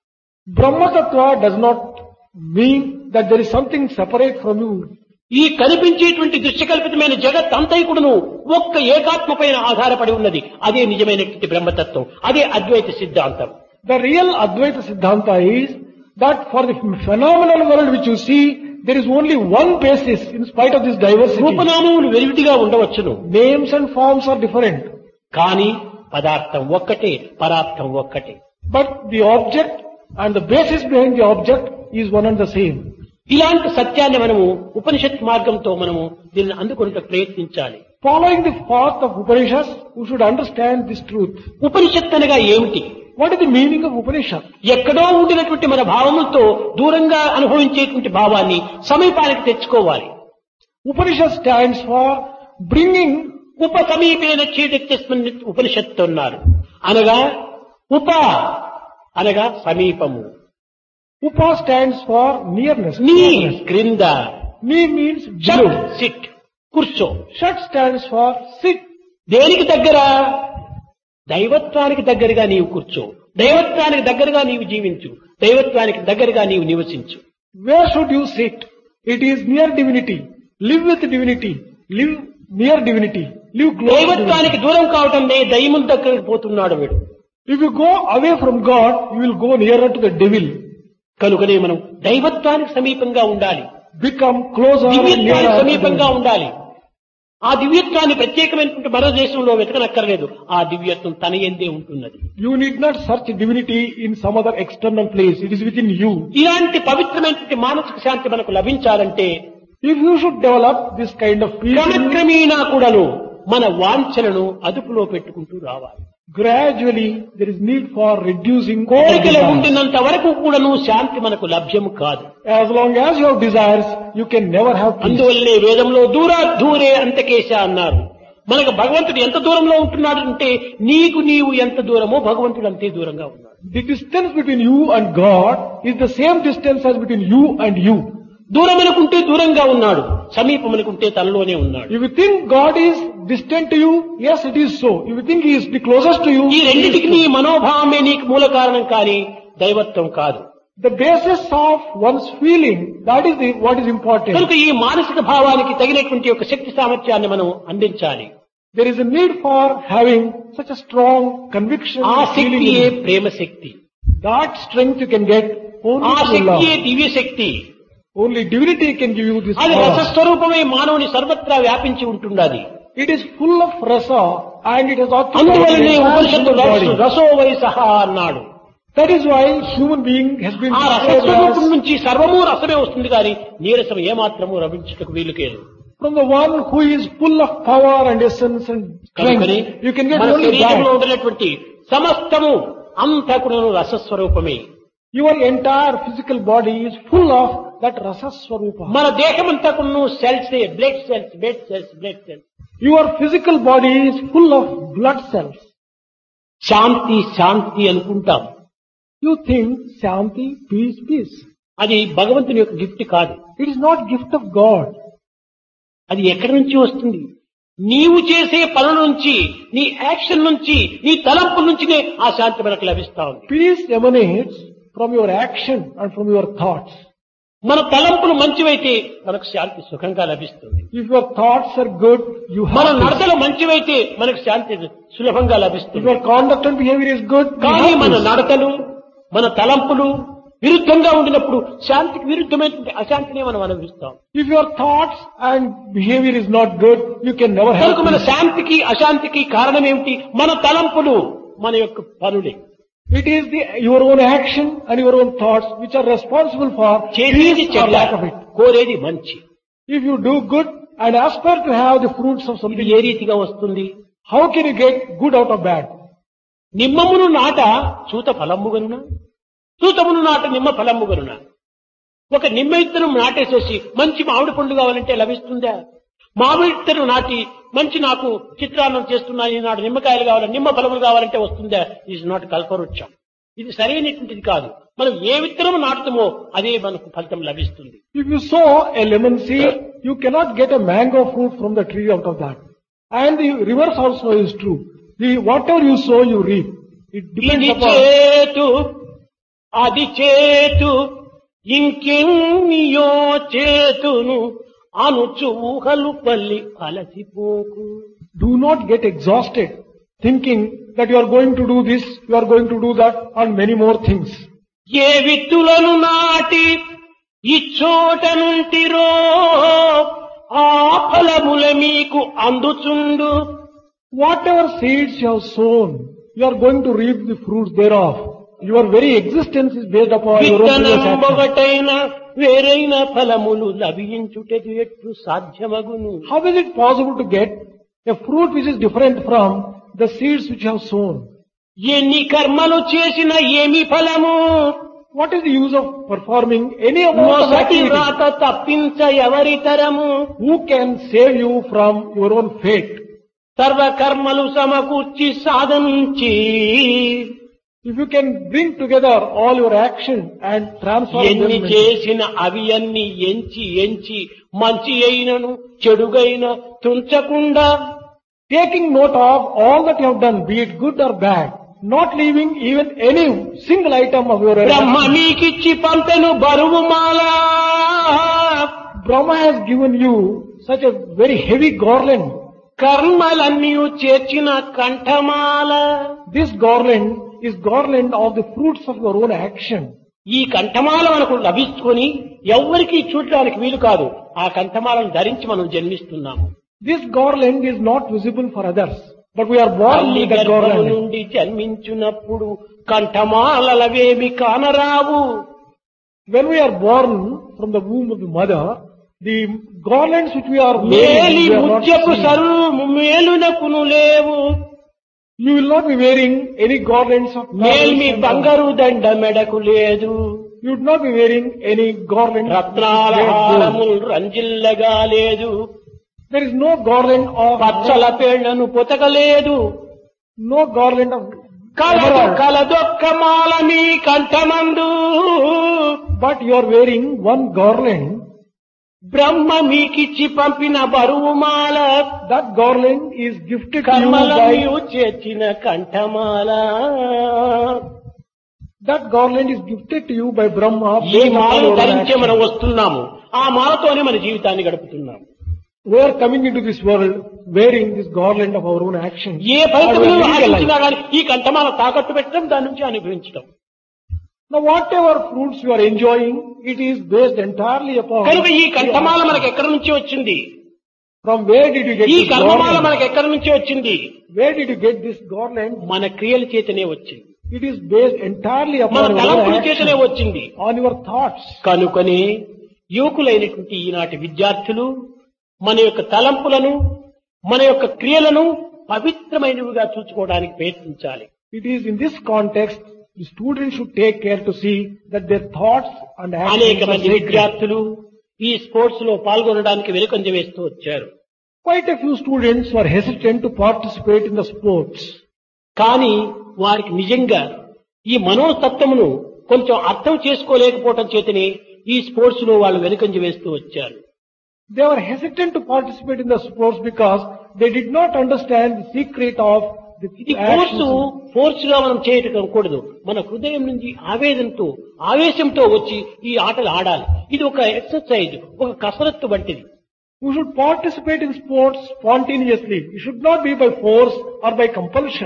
Brahma Tattva does not mean that there is something separate from you. ఈ కనిపించేటువంటి దృశ్యకల్పితమైన జగత్ అంతా కూడాను ఒక్క ఏకాత్మ పైన ఆధారపడి ఉన్నది అదే నిజమైనటువంటి బ్రహ్మతత్వం అదే అద్వైత సిద్ధాంతం The real Advaita Siddhanta is that for the phenomenal world which you see, there is only one basis in spite of this diversity. రూపనామములు వెలివిటిగా ఉండవచ్చును Names and forms are different, కానీ పదార్థం ఒక్కటే పరార్థం ఒక్కటే but the object and the basis behind the object is one and the same. ఇలాంటి సత్యాన్ని మనము ఉపనిషత్ మార్గంతో మనము దీన్ని అందుకుంటూ ప్రయత్నించాలి Following the path of Upanishads, we should understand this truth. ఉపనిషత్ అనగా ఏమిటి What is the meaning of Upanishad? ఎక్కడో ఉండినటువంటి మన భావములతో దూరంగా అనుభవించేటువంటి భావాన్ని సమీపానికి తెచ్చుకోవాలి Upanishad stands for bringing ఉప సమీపేన చీటెత్తస్మిన్ ఉపనిషత్తు అన్నారు అనగా ఉప అనగా సమీపము Upa stands for nearness. నీ nearness. క్రింద Ni means షట్ below. సిట్ కూర్చో Shat stands for sit. దేనికి దగ్గర దైవత్వానికి దగ్గరగా నీవు కూర్చో దైవత్వానికి దగ్గరగా నీవు జీవించు దైవత్వానికి దగ్గరగా నీవు నివసించు Where should you sit? It is near divinity. Live with divinity. Live near divinity. Live close to divinity. దైవత్వానికి దూరం కావటంలే దైవం దగ్గరికి పోతున్నాడు వీడు If you go away from God, you will go nearer to the devil. కనుకనే మనం దైవత్వానికి సమీపంగా ఉండాలి Become closer and దివ్యత్వానికి nearer. to సమీపంగా divinity. ఉండాలి ఆ దివ్యత్వాన్ని ప్రత్యేకమైనటువంటి మన దేశంలో వెతకనక్కర్లేదు ఆ దివ్యత్వం తన ఎందే ఉంటున్నది You need not search divinity in some other external place. It is within you. ఇలాంటి పవిత్రమైనటువంటి మానసిక శాంతి మనకు లభించాలంటే If you should develop this kind of peace, in you, క్రమక్రమేణా కూడాను మన వాంఛలను అదుపులో పెట్టుకుంటూ రావాలి gradually there is need for reducing our కోరికలు desires. ఉండినంత వరకు కూడాను శాంతి మనకు లభ్యము కాదు As long as you have desires, you can never have peace. అందువల్లే వేదంలో దూరా దూరే అంతకేశ అన్నారు మనకు భగవంతుడు ఎంత దూరంలో ఉంటున్నాడు అంటే నీకు నీవు ఎంత దూరమో భగవంతుడు అంతే దూరంగా ఉన్నాడు The distance between you and God is the same distance as between you and you. దూరం అనుకుంటే దూరంగా ఉన్నాడు సమీపం అనుకుంటే తనలోనే ఉన్నాడు If you think God is distant to you, yes, it is so. If you think He is the closest to you, ఈ it is రెండింటికి so. నీ మనోభావమే నీకు మూల కారణం కానీ దైవత్వం కాదు the basis of one's feeling, that is the, what is important. కనుక ఈ మానసిక భావానికి తగినటువంటి ఒక శక్తి సామర్థ్యాన్ని మనం అందించాలి There is a need for having such a strong conviction ఆ and feeling. శక్తియే in you. Prema Shakti That strength you can get only ఆ through love. శక్తియే Divya Shakti Only divinity can give you this అది power. రసస్వరూపమే మానవుని సర్వత్రా వ్యాపించి ఉంటున్నది It is full of rasa and it has occupied అందువలనే the entire ఉపనిషత్తు human body. రస- రసో why సహా అన్నాడు That is why human being has been ఆ described రసస్వరూపం as నుంచి సర్వము రసమే వస్తుంది కానీ నీరసం ఏమాత్రము రవించుటకు వీలు లేదు from the one who is full of power and essence and కనుకని strength. You can get మన only శరీరంలో that. ఉండినటువంటి సమస్తము అంతా కూడా రసస్వరూపమే Your entire physical body is full of that rasa swarupa. మన దేహమంతా కూడా cells blood cells blood cells blood cells Your physical body is full of blood cells. శాంతి శాంతి అనుకుంటాం You think Shanti, peace, peace. అది భగవంతుని యొక్క గిఫ్ట్ కాదు It is not gift of God. అది ఎక్కడి నుంచి వస్తుంది నీవు చేసే పనుల నుంచి నీ యాక్షన్ నుంచి నీ తలంపుల నుంచినే ఆ శాంతి మనకు లభిస్తా ఉంది Peace emanates from your action and from your thoughts. మన తలంపులు మంచివైతే మనకు శాంతి సుఖంగా లభిస్తుంది If your thoughts are good, you మన have peace. నడతలు మంచివైతే మనకు శాంతి సులభంగా If లభిస్తుంది your conduct and behavior is good, you కానీ have మన peace. నడతలు మన తలంపులు విరుద్ధంగా ఉండినప్పుడు శాంతికి విరుద్ధమైనటువంటి అశాంతిని మనం అనుభవిస్తాం If your thoughts and behavior is not good, you can never help కనుక మన peace. శాంతికి అశాంతికి కారణం ఏమిటి మన తలంపులు మన యొక్క పనులే It is the, your own action and your own thoughts which are responsible for చేసేది peace or చెడ్డ lack of it. కోరేది మంచి If you do good and aspire to have the fruits of ఇది something, ఏ రీతిగా వస్తుంది how can you get good out of bad? నిమ్మమును నాట చూత ఫలముగనున చూతమును నాట నిమ్మ ఫలముగనున ఒక నిమ్మ విత్తనం నాటేసేసి మంచి మామిడి పండు కావాలంటే లభిస్తుందా మామిడి విత్తనం నాటి మంచి నాకు చిత్రాన్నం చేస్తున్నాయి నాడు నిమ్మకాయలు కావాలి నిమ్మ ఫలములు కావాలంటే వస్తుందా ఇస్ నాట్ కల్పవృక్షం ఇది సరైనటువంటిది కాదు మనం ఏ విత్తనం నాటుతామో అదే మనకు ఫలితం లభిస్తుంది If you sow a lemon seed, you cannot get a mango fruit from the tree out of that. And the reverse also is true. The, whatever you sow, you reap. It depends ఇది upon చేతు అది చేతు ఇంకెన్నియో చేతును అనుచు ఊహలు పల్లి అలసిపోకు do not get exhausted thinking that you are going to do this, you are going to do that, and many more things. ఏ విత్తులను నాటి ఇచ్చోట నుంటిరో ఆ ఫలముల మీకు అందుచుండు Whatever seeds you have sown, you are going to reap the fruits thereof. Your very existence is based upon your own previous action. విత్తనంబొగటైన వేరైన ఫలములు లభించుటది ఎట్లు సాధ్యమగును How is it possible to get a fruit which is different from the seeds which you have sown? ఎన్ని కర్మలు చేసిన ఏమి ఫలము What is the use of performing any amount of మొదటి activity? రాత తప్పించ ఎవరి తరము Who can save you from your own fate? సర్వ కర్మలు సమకూర్చి సాధించి If you can bring together all your action and transform them ఎన్ని into- చేసిన అవి అన్ని ఎంచి ఎంచి మంచి అయినను చెడుగైన తుంచకుండా taking note of all that you have done, be it good or bad, not leaving even any single item of your Brahma action. మీకిచ్చి పంపెను బరువు మాల Brahma has given you such a very heavy garland. కర్మలన్నీ చేర్చిన కంఠమాల This garland is garland of the fruits of your own action. ఈ కంఠమాల మనకు లభించుకొని ఎవ్వరికీ చూడడానికి వీలు కాదు ఆ కంఠమాలను ధరించి మనం జన్మిస్తున్నాము This garland is not visible for others, but we are born తల్లి with that గర్భము garland. నుండి జన్మించినప్పుడు కంఠమాలవేమి కానరావు When we are born from the womb of the mother, the garlands which we are మేలి wearing, we are not ముత్యపు seeing. సర్వు మేలునకును లేవు You will not be wearing any garlands of మేల్మి pearls and బంగారు దండ మెడకు లేదు You would not be wearing any garland. రత్నాల of gold. హారములు రంజిల్లగా లేదు There is no garland of పచ్చల పేళ్లను పొతకలేదు no garland of కలదు emerald. కలదొక్క Mala me కంఠమందు But you are wearing one garland. బ్రహ్మ మీకిచ్చి పంపిన బరువు మాల That garland is gifted to you కర్మలయు by చేర్చిన కంఠమాల that garland is gifted to you by Brahma. ఈ based upon మాలను your own ధరించే action. మనం వస్తున్నాము ఆ మాలతోనే మన జీవితాన్ని గడుపుతున్నాము We are coming into this world wearing this garland of our own action. A And we ఫలితములు are living a ఆశించినా life. కానీ ఈ కంఠమాల తాకట్టు పెట్టడం దాని నుంచి అనుభవించడం Now whatever fruits you are enjoying, it is based entirely upon. కనుక ఈ కంఠమాల మనకు ఎక్కడి నుంచి వచ్చింది From where did you get ఈ this కర్మమాల garland? మనకు ఎక్కడి నుంచి వచ్చింది Where did you get this garland? మన క్రియల చేతనే వచ్చింది It is based entirely మన upon your తలంపుల own చేతనే action, వచ్చింది on your thoughts. కనుకనే యువకులైనటువంటి ఈనాటి విద్యార్థులు మన యొక్క తలంపులను మన యొక్క క్రియలను పవిత్రమైనవిగా చూసుకోవడానికి ప్రయత్నించాలి It is in this context the students should take care to see that their thoughts and అనేక actions are మంది sacred. విద్యార్థులు ఈ స్పోర్ట్స్ లో పాల్గొనడానికి వెనుకంజ వేస్తూ వచ్చారు Quite a few students were hesitant to participate in the sports. కానీ వారికి నిజంగా ఈ మనోతత్వమును కొంచెం అర్థం చేసుకోలేకపోవటం చేతనే ఈ స్పోర్ట్స్ లో వాళ్ళు వెనుకంజ వేస్తూ వచ్చారు They were hesitant to participate in the sports because they did not understand the secret of the ఇది కోర్సు actions. ఫోర్స్ గా మనం చేయటం కూడదు మన హృదయం నుంచి ఆవేదనతో ఆవేశంతో వచ్చి ఈ ఆటలు ఆడాలి ఇది ఒక ఎక్సర్సైజ్ ఒక కసరత్తు వంటిది You should participate in sports spontaneously. It should not be by force or by compulsion.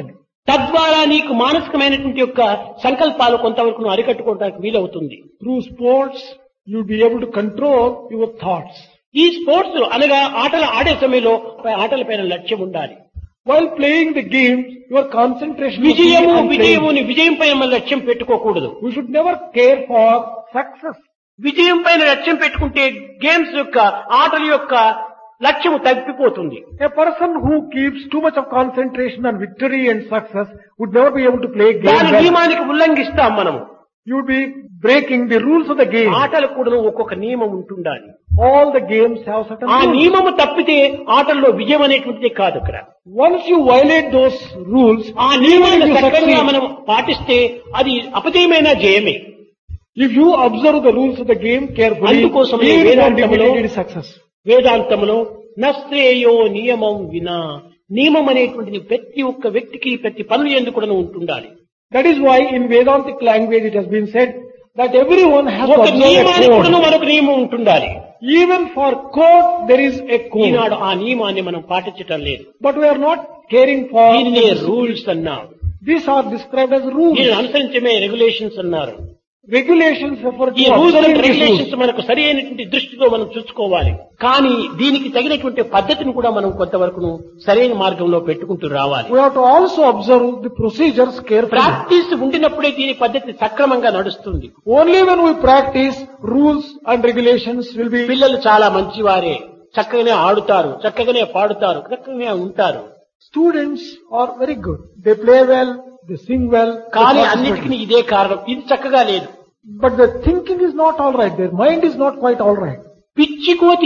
తద్వారా నీకు మానసికమైనటువంటి యొక్క సంకల్పాలు కొంతవరకు నువ్వు అరికట్టుకోవడానికి వీలవుతుంది Through sports, you'll be able to control your thoughts. ఈ స్పోర్ట్స్ అనగా ఆటలు ఆడే సమయంలో ఆటల పైన లక్ష్యం ఉండాలి While playing the games, your concentration must be విజయము on playing. విజయముని విజయం పైన మన లక్ష్యం పెట్టుకోకూడదు We should never care for success. విజయం పైన లక్ష్యం పెట్టుకుంటే గేమ్స్ యొక్క ఆటల యొక్క లక్ష్యము తప్పిపోతుంది A person who keeps too much of concentration on victory and success would never be able to play game దాని well. నియమానికి ఉల్లంఘిస్తాం మనము You would be breaking the rules of the game. ఆటలకు కూడా ఒక్కొక్క నియమం ఉంటుండాలి All the games have certain ఆ rules. నియమము తప్పితే ఆటల్లో విజయం అనేటువంటిది కాదు అక్కడ Once you violate those rules, ఆ even నియమాన్ని if you సక్రమంగా succeed, మనం పాటిస్తే అది అపజయమైన జయమే if you observe the rules of the game carefully, అందుకోసమే even one వేదాంతములో defeated is success. వేదాంతములో నశ్రేయో నియమం వినా నియమం అనేటువంటిది ప్రతి ఒక్క వ్యక్తికి ప్రతి పనులు ఎందుకు కూడా ఉంటుండాలి That is why in Vedantic language it has been said that everyone has to ఒక observe a నియమానికి కూడా code. మరొక నియమం ఉంటుండాలి Even for code there is a code. ఈనాడు ఆ నియమాన్ని మనం పాటించటం లేదు But we are not caring for దీనినే రూల్స్ అన్నారు These are described as rules. దీనిని అనుసరించమే రెగ్యులేషన్స్ అన్నారు Regulations refer ఈ to rules observing and these regulations rules. మనకు సరి అయినటువంటి దృష్టితో మనం చూసుకోవాలి కానీ దీనికి తగినటువంటి పద్ధతిని కూడా మనం కొంతవరకు సరైన మార్గంలో పెట్టుకుంటూ రావాలి We have to also observe the procedures carefully. Practice ఉండినప్పుడే దీని పద్ధతి సక్రమంగా నడుస్తుంది Only when we practice, rules and regulations will be. పిల్లలు చాలా మంచివారే చక్కగానే ఆడుతారు చక్కగానే పాడుతారు చక్కగానే ఉంటారు Students are very good. They play well, they sing well. they కానీ participate. అన్నిటికీ ఇదే కారణం ఇది చక్కగా లేదు But the thinking is not alright. Their mind is not quite alright. పిచ్చి కోతి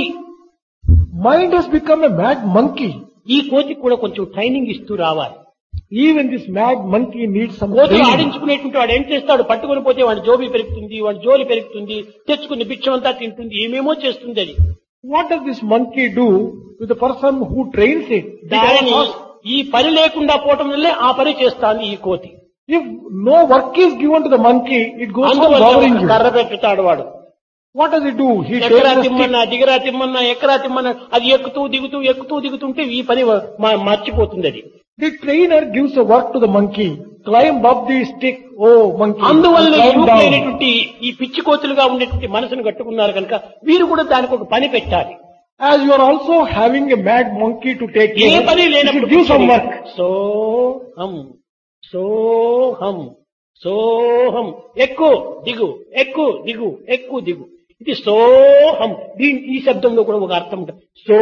Mind has become a mad monkey. ఈ కోతికి కూడా కొంచెం ట్రైనింగ్ ఇస్తూ రావాలి Even this mad monkey needs some కోతులు training. ఆడించుకునేటువంటి వాడు ఏం చేస్తాడు పట్టుకొని పోతే వాడి జోబి పెరుగుతుంది వాడి జోలి పెరుగుతుంది తెచ్చుకుని బిచ్చమంతా తింటుంది ఏమేమో చేస్తుంది అది What does this monkey do with the person who trains it? దానిని Because ఈ పని లేకుండా పోవటం వల్లే ఆ పని చేస్తాను ఈ కోతి if no work is given to the monkey, it goes on అందువల్ల bothering ఒక you. కర్ర పెట్టుతాడు వాడు What does he do? He takes ఎక్కరా the stick. తిమ్మన్నా దిగరా తిమ్మన్నా ఎక్కరా తిమ్మన్నా అది ఎక్కుతూ దిగుతూ ఎక్కుతూ దిగుతుంటే ఈ పని మ- మర్చిపోతుంది అది The trainer gives a work to the monkey. Climb up the stick, oh monkey. అందువల్ల and climb down. యువకులైనటువంటి ఈ పిచ్చి కోతులుగా ఉండేటువంటి మనసును కట్టుకున్నారు కనుక వీరు కూడా దానికి ఒక పని పెట్టాలి As you are also having a mad monkey to take A care, పని you should లేనప్పుడు give some work. సోహం సోహం సోహం ఎక్కువ దిగు ఎక్కువ దిగు ఎక్కువ దిగు ఇది సోహం దీని ఈ శబ్దంలో కూడా ఒక అర్థం ఉంటుంది సో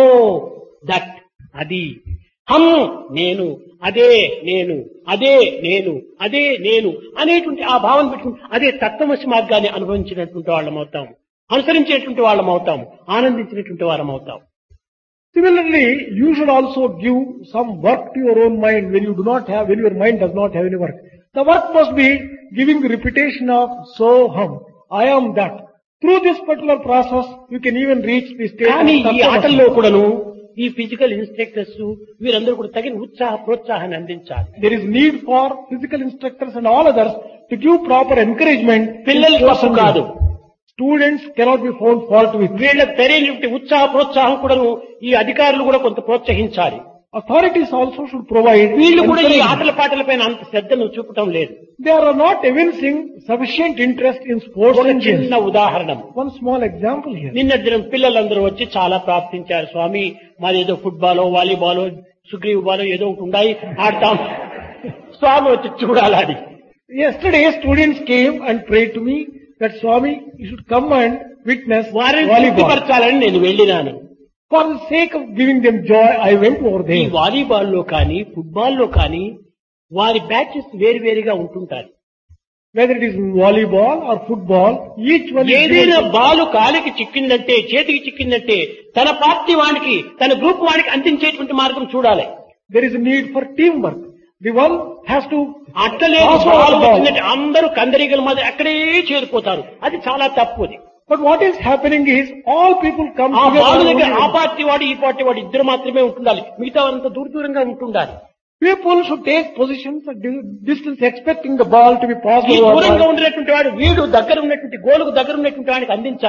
దట్ అది హం నేను అదే నేను అదే నేను అదే నేను అనేటువంటి ఆ భావన పెట్టుకుని అదే తత్వమసి మార్గాన్ని అనుభవించినటువంటి వాళ్ళం అవుతాం అనుసరించేటువంటి వాళ్ళం అవుతాం ఆనందించినటువంటి వారం అవుతాం Similarly, you should also give some work to your own mind when you do not have, when your mind does not have any work. The work must be giving the repetition of soham, I am that. Through this particular process, you can even reach the state కానీ of ఈ Tattva ఆటల్లో కూడాను ఈ physical instructors వీరందరూ కూడా తగిన ఉత్సాహ ప్రోత్సాహాన్ని అందించాలి There is need for physical instructors and all others to give proper encouragement. in పిల్లలు sports తప్పు and కాదు games. Students cannot be found fault with. వీళ్ళకి సరైనటువంటి ఉత్సాహ ప్రోత్సాహం కూడాను ఈ అధికారులు కూడా కొంత ప్రోత్సహించాలి Authorities also should provide. వీళ్ళు కూడా ఈ encouragement. ఆటల పాటల పైన అంత శ్రద్ధను చూపటం లేదు They are not evincing sufficient interest in sports ఒక and games. చిన్న ఉదాహరణ One small example here. నిన్న దినం పిల్లలందరూ వచ్చి చాలా ప్రార్థించారు స్వామి మాది ఏదో ఫుట్బాలో వాలీబాలో సుగ్రీవ్ బాలో ఏదో ఒకటి ఉన్నాయి ఆడతాం స్వామి వచ్చి చూడాలని Yesterday, students came and prayed to me that Swami, you should come and witness వారిని volleyball. తృప్తిపరచాలని నేను వెళ్ళినాను For the sake of giving them joy, I went over ఈ there. వాలీబాల్లో కానీ ఫుట్బాల్లో కానీ వారి బ్యాచెస్ వేరువేరుగా ఉంటుంటారు Whether it is in volleyball or football, each one is ఏదైనా given- Balu కాలికి చిక్కిందంటే చేతికి చిక్కిందంటే తన పార్టీ వానికి తన గ్రూప్ వానికి అందించేటువంటి మార్గం చూడాలి there is a need for teamwork. The one has to అట్టలేదు pass on ball the ball. వచ్చిందంటే అందరూ కందరీగల మాదిరి అక్కడే చేరిపోతారు అది చాలా తప్పు అది But what is happening is all people come ఆ బాల్ together. దగ్గర ఆ only- పార్టీ వాడు ఈ పార్టీ వాడు ఇద్దరు మాత్రమే ఉంటుండాలి మిగతా అంత దూర దూరంగా ఉంటుండాలి People should take positions at di- distance expecting the ball to be passed ఈ over. దూరంగా by- ఉన్నటువంటి వాడు వీడు దగ్గర ఉన్నటువంటి గోలుకు దగ్గర ఉన్నటువంటి వాడికి అందించాలి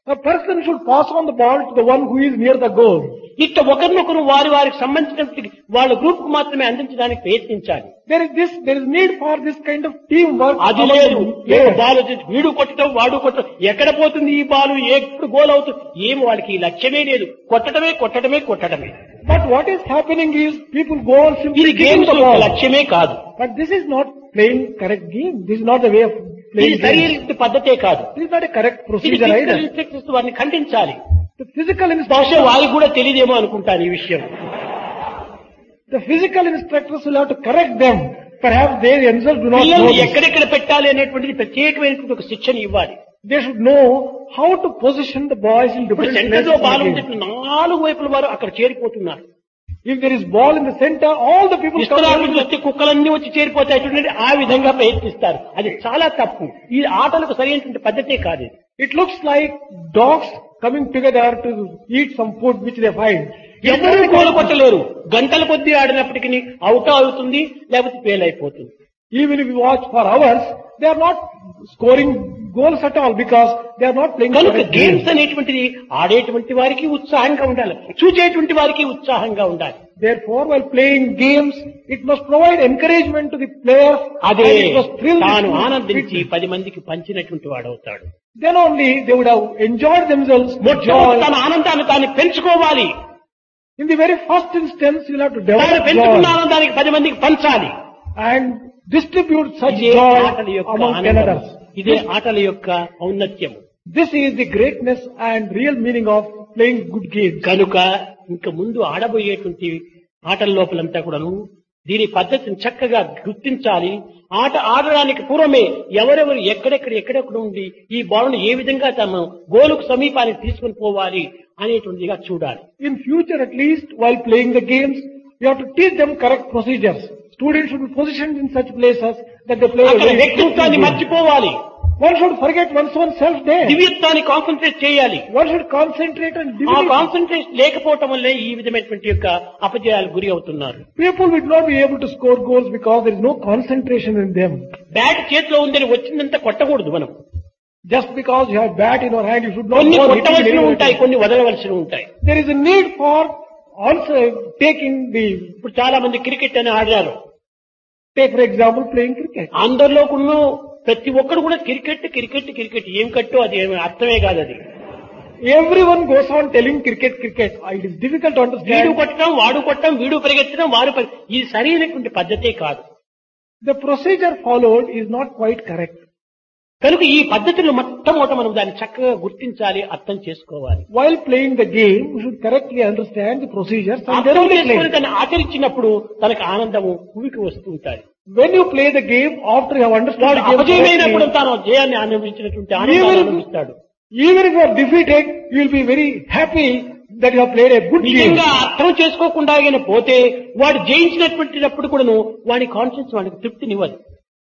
A person should pass on the ball to the one who is near the goal. ఇట్ట ఒకరినొకరు వారి వారికి సంబంధించినటువంటి వాళ్ళ గ్రూప్ కు మాత్రమే అందించడానికి ప్రయత్నించాలి There is this, there is need for this kind of teamwork. అది among లేదు the ఏదో players. బాల్ వచ్చి వీడు కొట్టడం వాడు కొట్టడం ఎక్కడ పోతుంది ఈ బాలు ఎప్పుడు గోల్ అవుతుంది ఏం వాళ్ళకి ఈ లక్ష్యమే లేదు కొట్టడమే కొట్టడమే కొట్టడమే But what is happening is people go on ఇది simply kicking games the ball. లక్ష్యమే కాదు But this is not playing correct game. This is not the way of ఇది playing game. శరీర పద్ధతే కాదు This is not a correct ఇది procedure physical either. instructions వారిని ఖండించాలి The physical బహుశా instructor, వారికి కూడా తెలియదేమో అనుకుంటాను ఈ విషయం the physical instructors will have to correct them. Perhaps they themselves do not know పిల్లల్ని this. ఎక్కడెక్కడ పెట్టాలి అనేటువంటిది ప్రత్యేకమైనటువంటి ఒక శిక్షణ ఇవ్వాలి They should know how to position the boys in ఇప్పుడు different సెంటర్ places. లో in the బాల్ game. ఉంటే నాలుగు వైపుల వారు అక్కడ చేరిపోతున్నారు If there is ball in the center, all the people come ఇస్తరాకులు out. వచ్చి కుక్కలన్నీ వచ్చి చేరిపోతాయి చూడండి ఆ విధంగా ప్రయత్నిస్తారు అది చాలా తప్పు ఈ ఆటలకు సరైనటువంటి పద్ధతే కాదు ఇది. It looks like dogs coming together to eat some food which they find. ఎవరు గోలు కొట్టలేరు గంటల కొద్దీ ఆడినప్పటికీ అవుట్ అవుతుంది లేకపోతే ఫెయిల్ అయిపోతుంది Even if you watch for hours, they are not scoring goals at all because they are not playing కనుక correct games games. అనేటువంటిది ఆడేటువంటి వారికి ఉత్సాహంగా ఉండాలి చూసేటువంటి వారికి ఉత్సాహంగా ఉండాలి Therefore, while playing games, it must provide encouragement to the players అదే and it must thrill తాను the ఆనందించి people. పది మందికి పంచినటువంటి వాడవుతాడు Then only they would have enjoyed themselves with మొట్టమొదటి joy. తన ఆనందాన్ని తాను పెంచుకోవాలి In the very first instance, you will have to తాను develop పెంచుకున్న joy ఆనందానికి పది మందికి పంచాలి and distribute such ఇదే joy ఆటల యొక్క among ten ఆనందం others. ఇదే ఆటల యొక్క ఔన్నత్యం This is the greatness and real meaning of playing good games. కనుక ఇంక ముందు ఆడబోయేటువంటి ఆటల లోపలంతా కూడాను దీని పద్ధతిని చక్కగా గుర్తించాలి ఆట ఆడడానికి పూర్వమే ఎవరెవరు ఎక్కడెక్కడ ఎక్కడెక్కడ ఉండి ఈ బాలుని ఏ విధంగా తమ గోలుకు సమీపానికి తీసుకుని పోవాలి అనేటువంటిదిగా చూడాలి In future, at least, while playing the games, you have to teach them correct procedures. Students should be positioned in such places that they play a అక్కడ very వ్యక్తిత్వాన్ని effective game. మర్చిపోవాలి One should forget one's own self there. దివ్యత్వాన్ని concentrate చేయాలి One should concentrate on ఆ divinity. Concentration లేకపోవటం వల్లే ఈ విధమైనటువంటి యొక్క అపజయాలు గురి అవుతున్నారు People will not be able to score goals because there is no concentration in them. Bat చేతిలో ఉందని వచ్చిందంతా కొట్టకూడదు మనం Just because you have bat in your hand, you should not కొన్ని go hitting కొట్టవలసినవి anyone. ఉంటాయి కొన్ని వదలవలసినవి ఉంటాయి There is a need for also taking the, ఇప్పుడు చాలా మంది క్రికెట్ అని ఆడారు take for example, playing cricket. అందరిలో కూడా ప్రతి ఒక్కరు కూడా క్రికెట్ క్రికెట్ క్రికెట్ ఏం కట్టో అది ఏమి అర్థమే కాదు అది Everyone goes on telling cricket, cricket. It is difficult to వీడు understand. కొట్టడం వాడు కొట్టడం వీడు పరిగెత్తడం వారు పరి- ఇది సరైనటువంటి పద్ధతే కాదు The procedure followed is not quite correct. కనుక ఈ పద్ధతులు మొట్టమొదట మనం దాన్ని చక్కగా గుర్తించాలి అర్థం చేసుకోవాలి While playing the game, you should correctly understand the procedures and then అర్థం only చేసుకుని play. దాన్ని ఆచరించినప్పుడు తనకు ఆనందము భూమికి వస్తూ ఉంటాయి When you play the game, after you have understood వాడు the game అపజయమైనప్పుడు correctly, తాను జయాన్ని అనుభవించినటువంటి ఆనందాన్ని Even- అనుభవిస్తాడు even if you are defeated, you will be very happy that you have played a good game. నిజంగా అర్థం చేసుకోకుండా ఆయన పోతే వాడు జయించినటువంటిప్పుడు కూడాను వాడి కాన్షియన్స్ వాడికి తృప్తినివ్వదు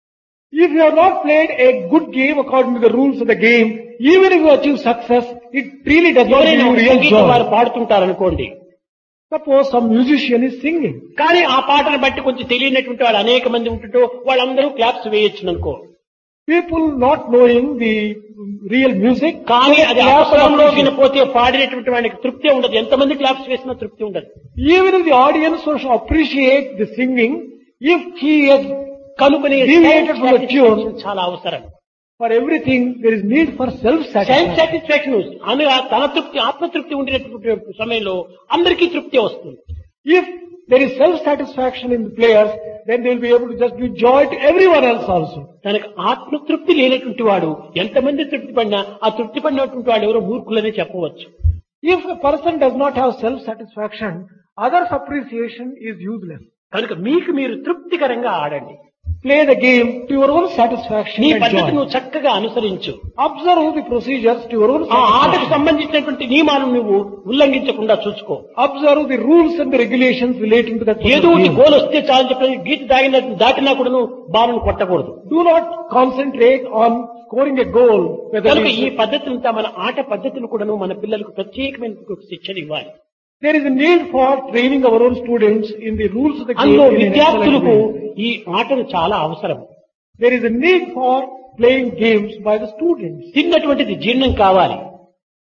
If you have not played a good game according to the rules of the game, even if you achieve success, it really does not give ఎవరైనా you ఒక real సంగీతం వారు joy. పాడుతుంటారనుకోండి Suppose some musician is singing. కానీ ఆ పాటను బట్టి కొంచెం తెలియనటువంటి వాళ్ళు అనేక మంది ఉంటుంటో వాళ్ళందరూ క్లాప్స్ వేయొచ్చు అనుకో People not knowing the real music, కానీ అది claps అవసరంలో appreciate. పోతే పాడినటువంటి వాడికి తృప్తి ఉండదు ఎంతమంది క్లాప్స్ వేసినా తృప్తి ఉండదు even if the audience should appreciate the singing, if he has కనుకనే Deviated from the tune. చాలా అవసరం for everything, there is need for self self-satisfaction. Satisfaction అనగా తన తృప్తి ఆత్మతృప్తి ఉండినటువంటి సమయంలో అందరికీ తృప్తి వస్తుంది If there is self-satisfaction in the players, then they will be able to just give joy to everyone else also. తనకు ఆత్మతృప్తి లేనటువంటి వాడు ఎంతమంది తృప్తి పడినా ఆ తృప్తి పడినటువంటి వాడు ఎవరో మూర్ఖులనే చెప్పవచ్చు If a person does not have self-satisfaction, others' appreciation is useless. కనుక మీకు మీరు తృప్తికరంగా ఆడండి Play the game to your own satisfaction నీ and పద్ధతి joy. నువ్వు చక్కగా అనుసరించు Observe the procedures to your own ఆ ఆటకు satisfaction. సంబంధించినటువంటి నియమాలను నువ్వు ఉల్లంఘించకుండా చూసుకో Observe the rules and the regulations relating to that ఏదో ఒకటి game. గోల్ వస్తే చాలు చెప్పి గీత దాగిన దాటినా కూడా నువ్వు బాలను కొట్టకూడదు Do not concentrate on scoring a goal. Whether కనుక it ఈ is- పద్ధతులంతా మన ఆట పద్ధతులు కూడాను మన పిల్లలకు ప్రత్యేకమైన ఒక శిక్షణ ఇవ్వాలి there is a need for training our own students in the rules of the game. అందులో in an excellent విద్యార్థులకు way. ఈ ఆటలు చాలా అవసరం There is a need for playing games by the students. తిన్నటువంటిది జీర్ణం కావాలి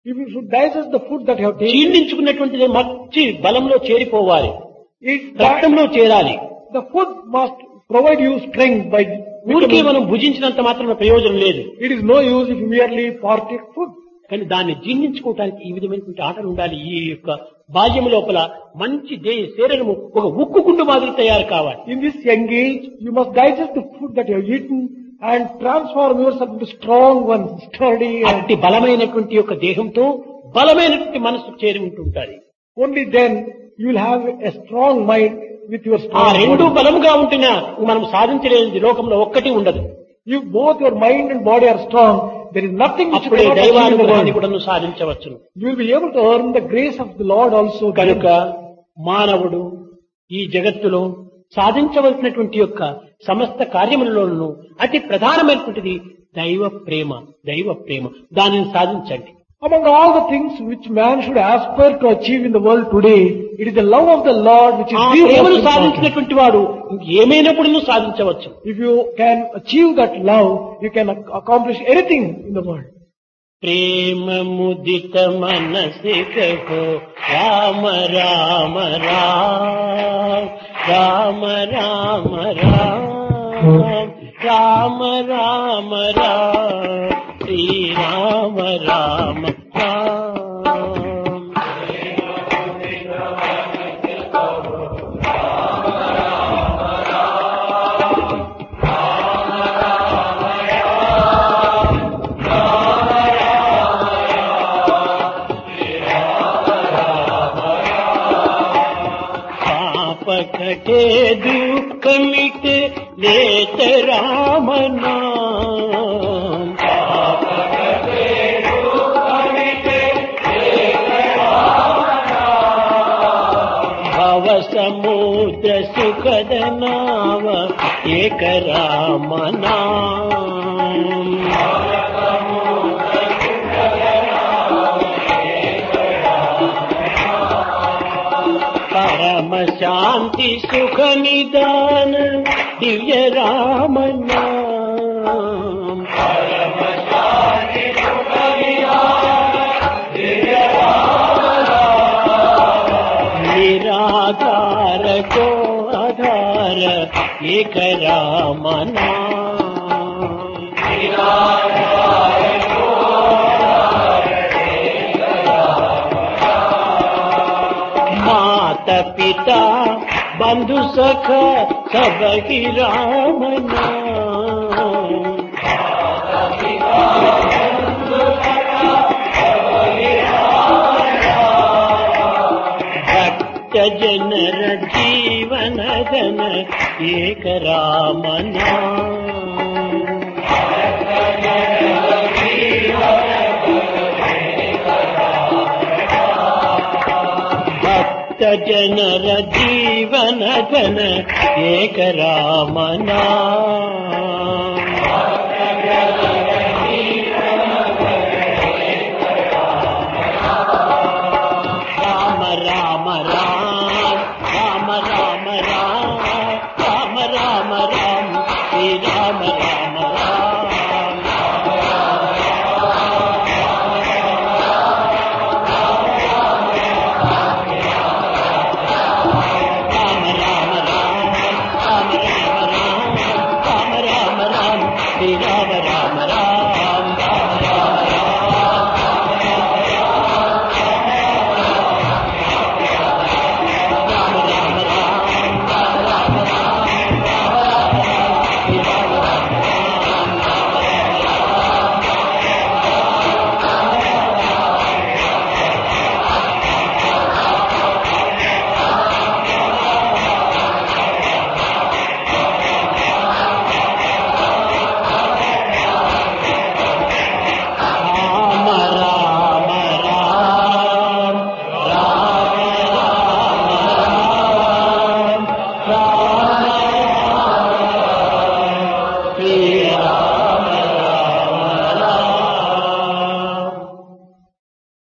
If you should digest the food that you have taken, జీర్ణించుకున్నటువంటిది మంచి బలంలో చేరిపోవాలి it, రక్తంలో చేరాలి the food must provide you strength by ఊరికే vitamins. మనం భుజించినంత మాత్రమే ప్రయోజనం లేదు It is no use if you merely partake food. కానీ దాన్ని జీర్ణించుకోవటానికి ఈ విధమైనటువంటి ఆటలు ఉండాలి ఈ యొక్క బాల్యం లోపల మంచి దే శరీరము ఒక ఉక్కు గుండు మాదిరి తయారు కావాలి In this young age, you must digest the food that you have eaten and transform yourself into strong one, sturdy and అట్టి బలమైనటువంటి యొక్క దేహంతో బలమైనటువంటి మనసు చేరి ఉంటుంటారు only then you will have a strong mind with your ఆ strong రెండు body. బలముగా ఉంటున్నా మనం సాధించలేనిది లోకంలో ఒక్కటి ఉండదు If both your mind and body are strong, there is nothing which you అప్పుడే cannot achieve in the దైవానుగ్రహాన్ని world. కూడా సాధించవచ్చును You will be able to earn the grace of the Lord also. కనుక మానవుడు ఈ జగత్తులో సాధించవలసినటువంటి యొక్క సమస్త కార్యములలోనూ అతి ప్రధానమైనటువంటిది దైవ ప్రేమ దైవ ప్రేమ దానిని సాధించండి Among all the things which man should aspire to achieve in the world today, it is the love of the Lord which is ఆ the most ప్రేమను important. సాధించినటువంటి వాడు ఏమైనప్పుడు సాధించవచ్చు If you can achieve that love, you can ac- accomplish anything in the world. ప్రేమ ముదిత మనసి కహో రామ రామ రామ రామ రామ రామ రామ రామ రామ శ్రీ రామ రామ రామ పాప కటే దుఃఖమితే లేత రామనా భవ సముద్ర సుఖద నావ ఏక రామనా పరమ శాంతి సుఖ నిదాన దివ్య రామనా నిరాధార కో ఆధార ఏక రామనా मात पिता बंधु सख सब ही राम नाम भक्त जनर जीवन जन एक राम नाम భక్త జనర జీవన జన ఏక రామనా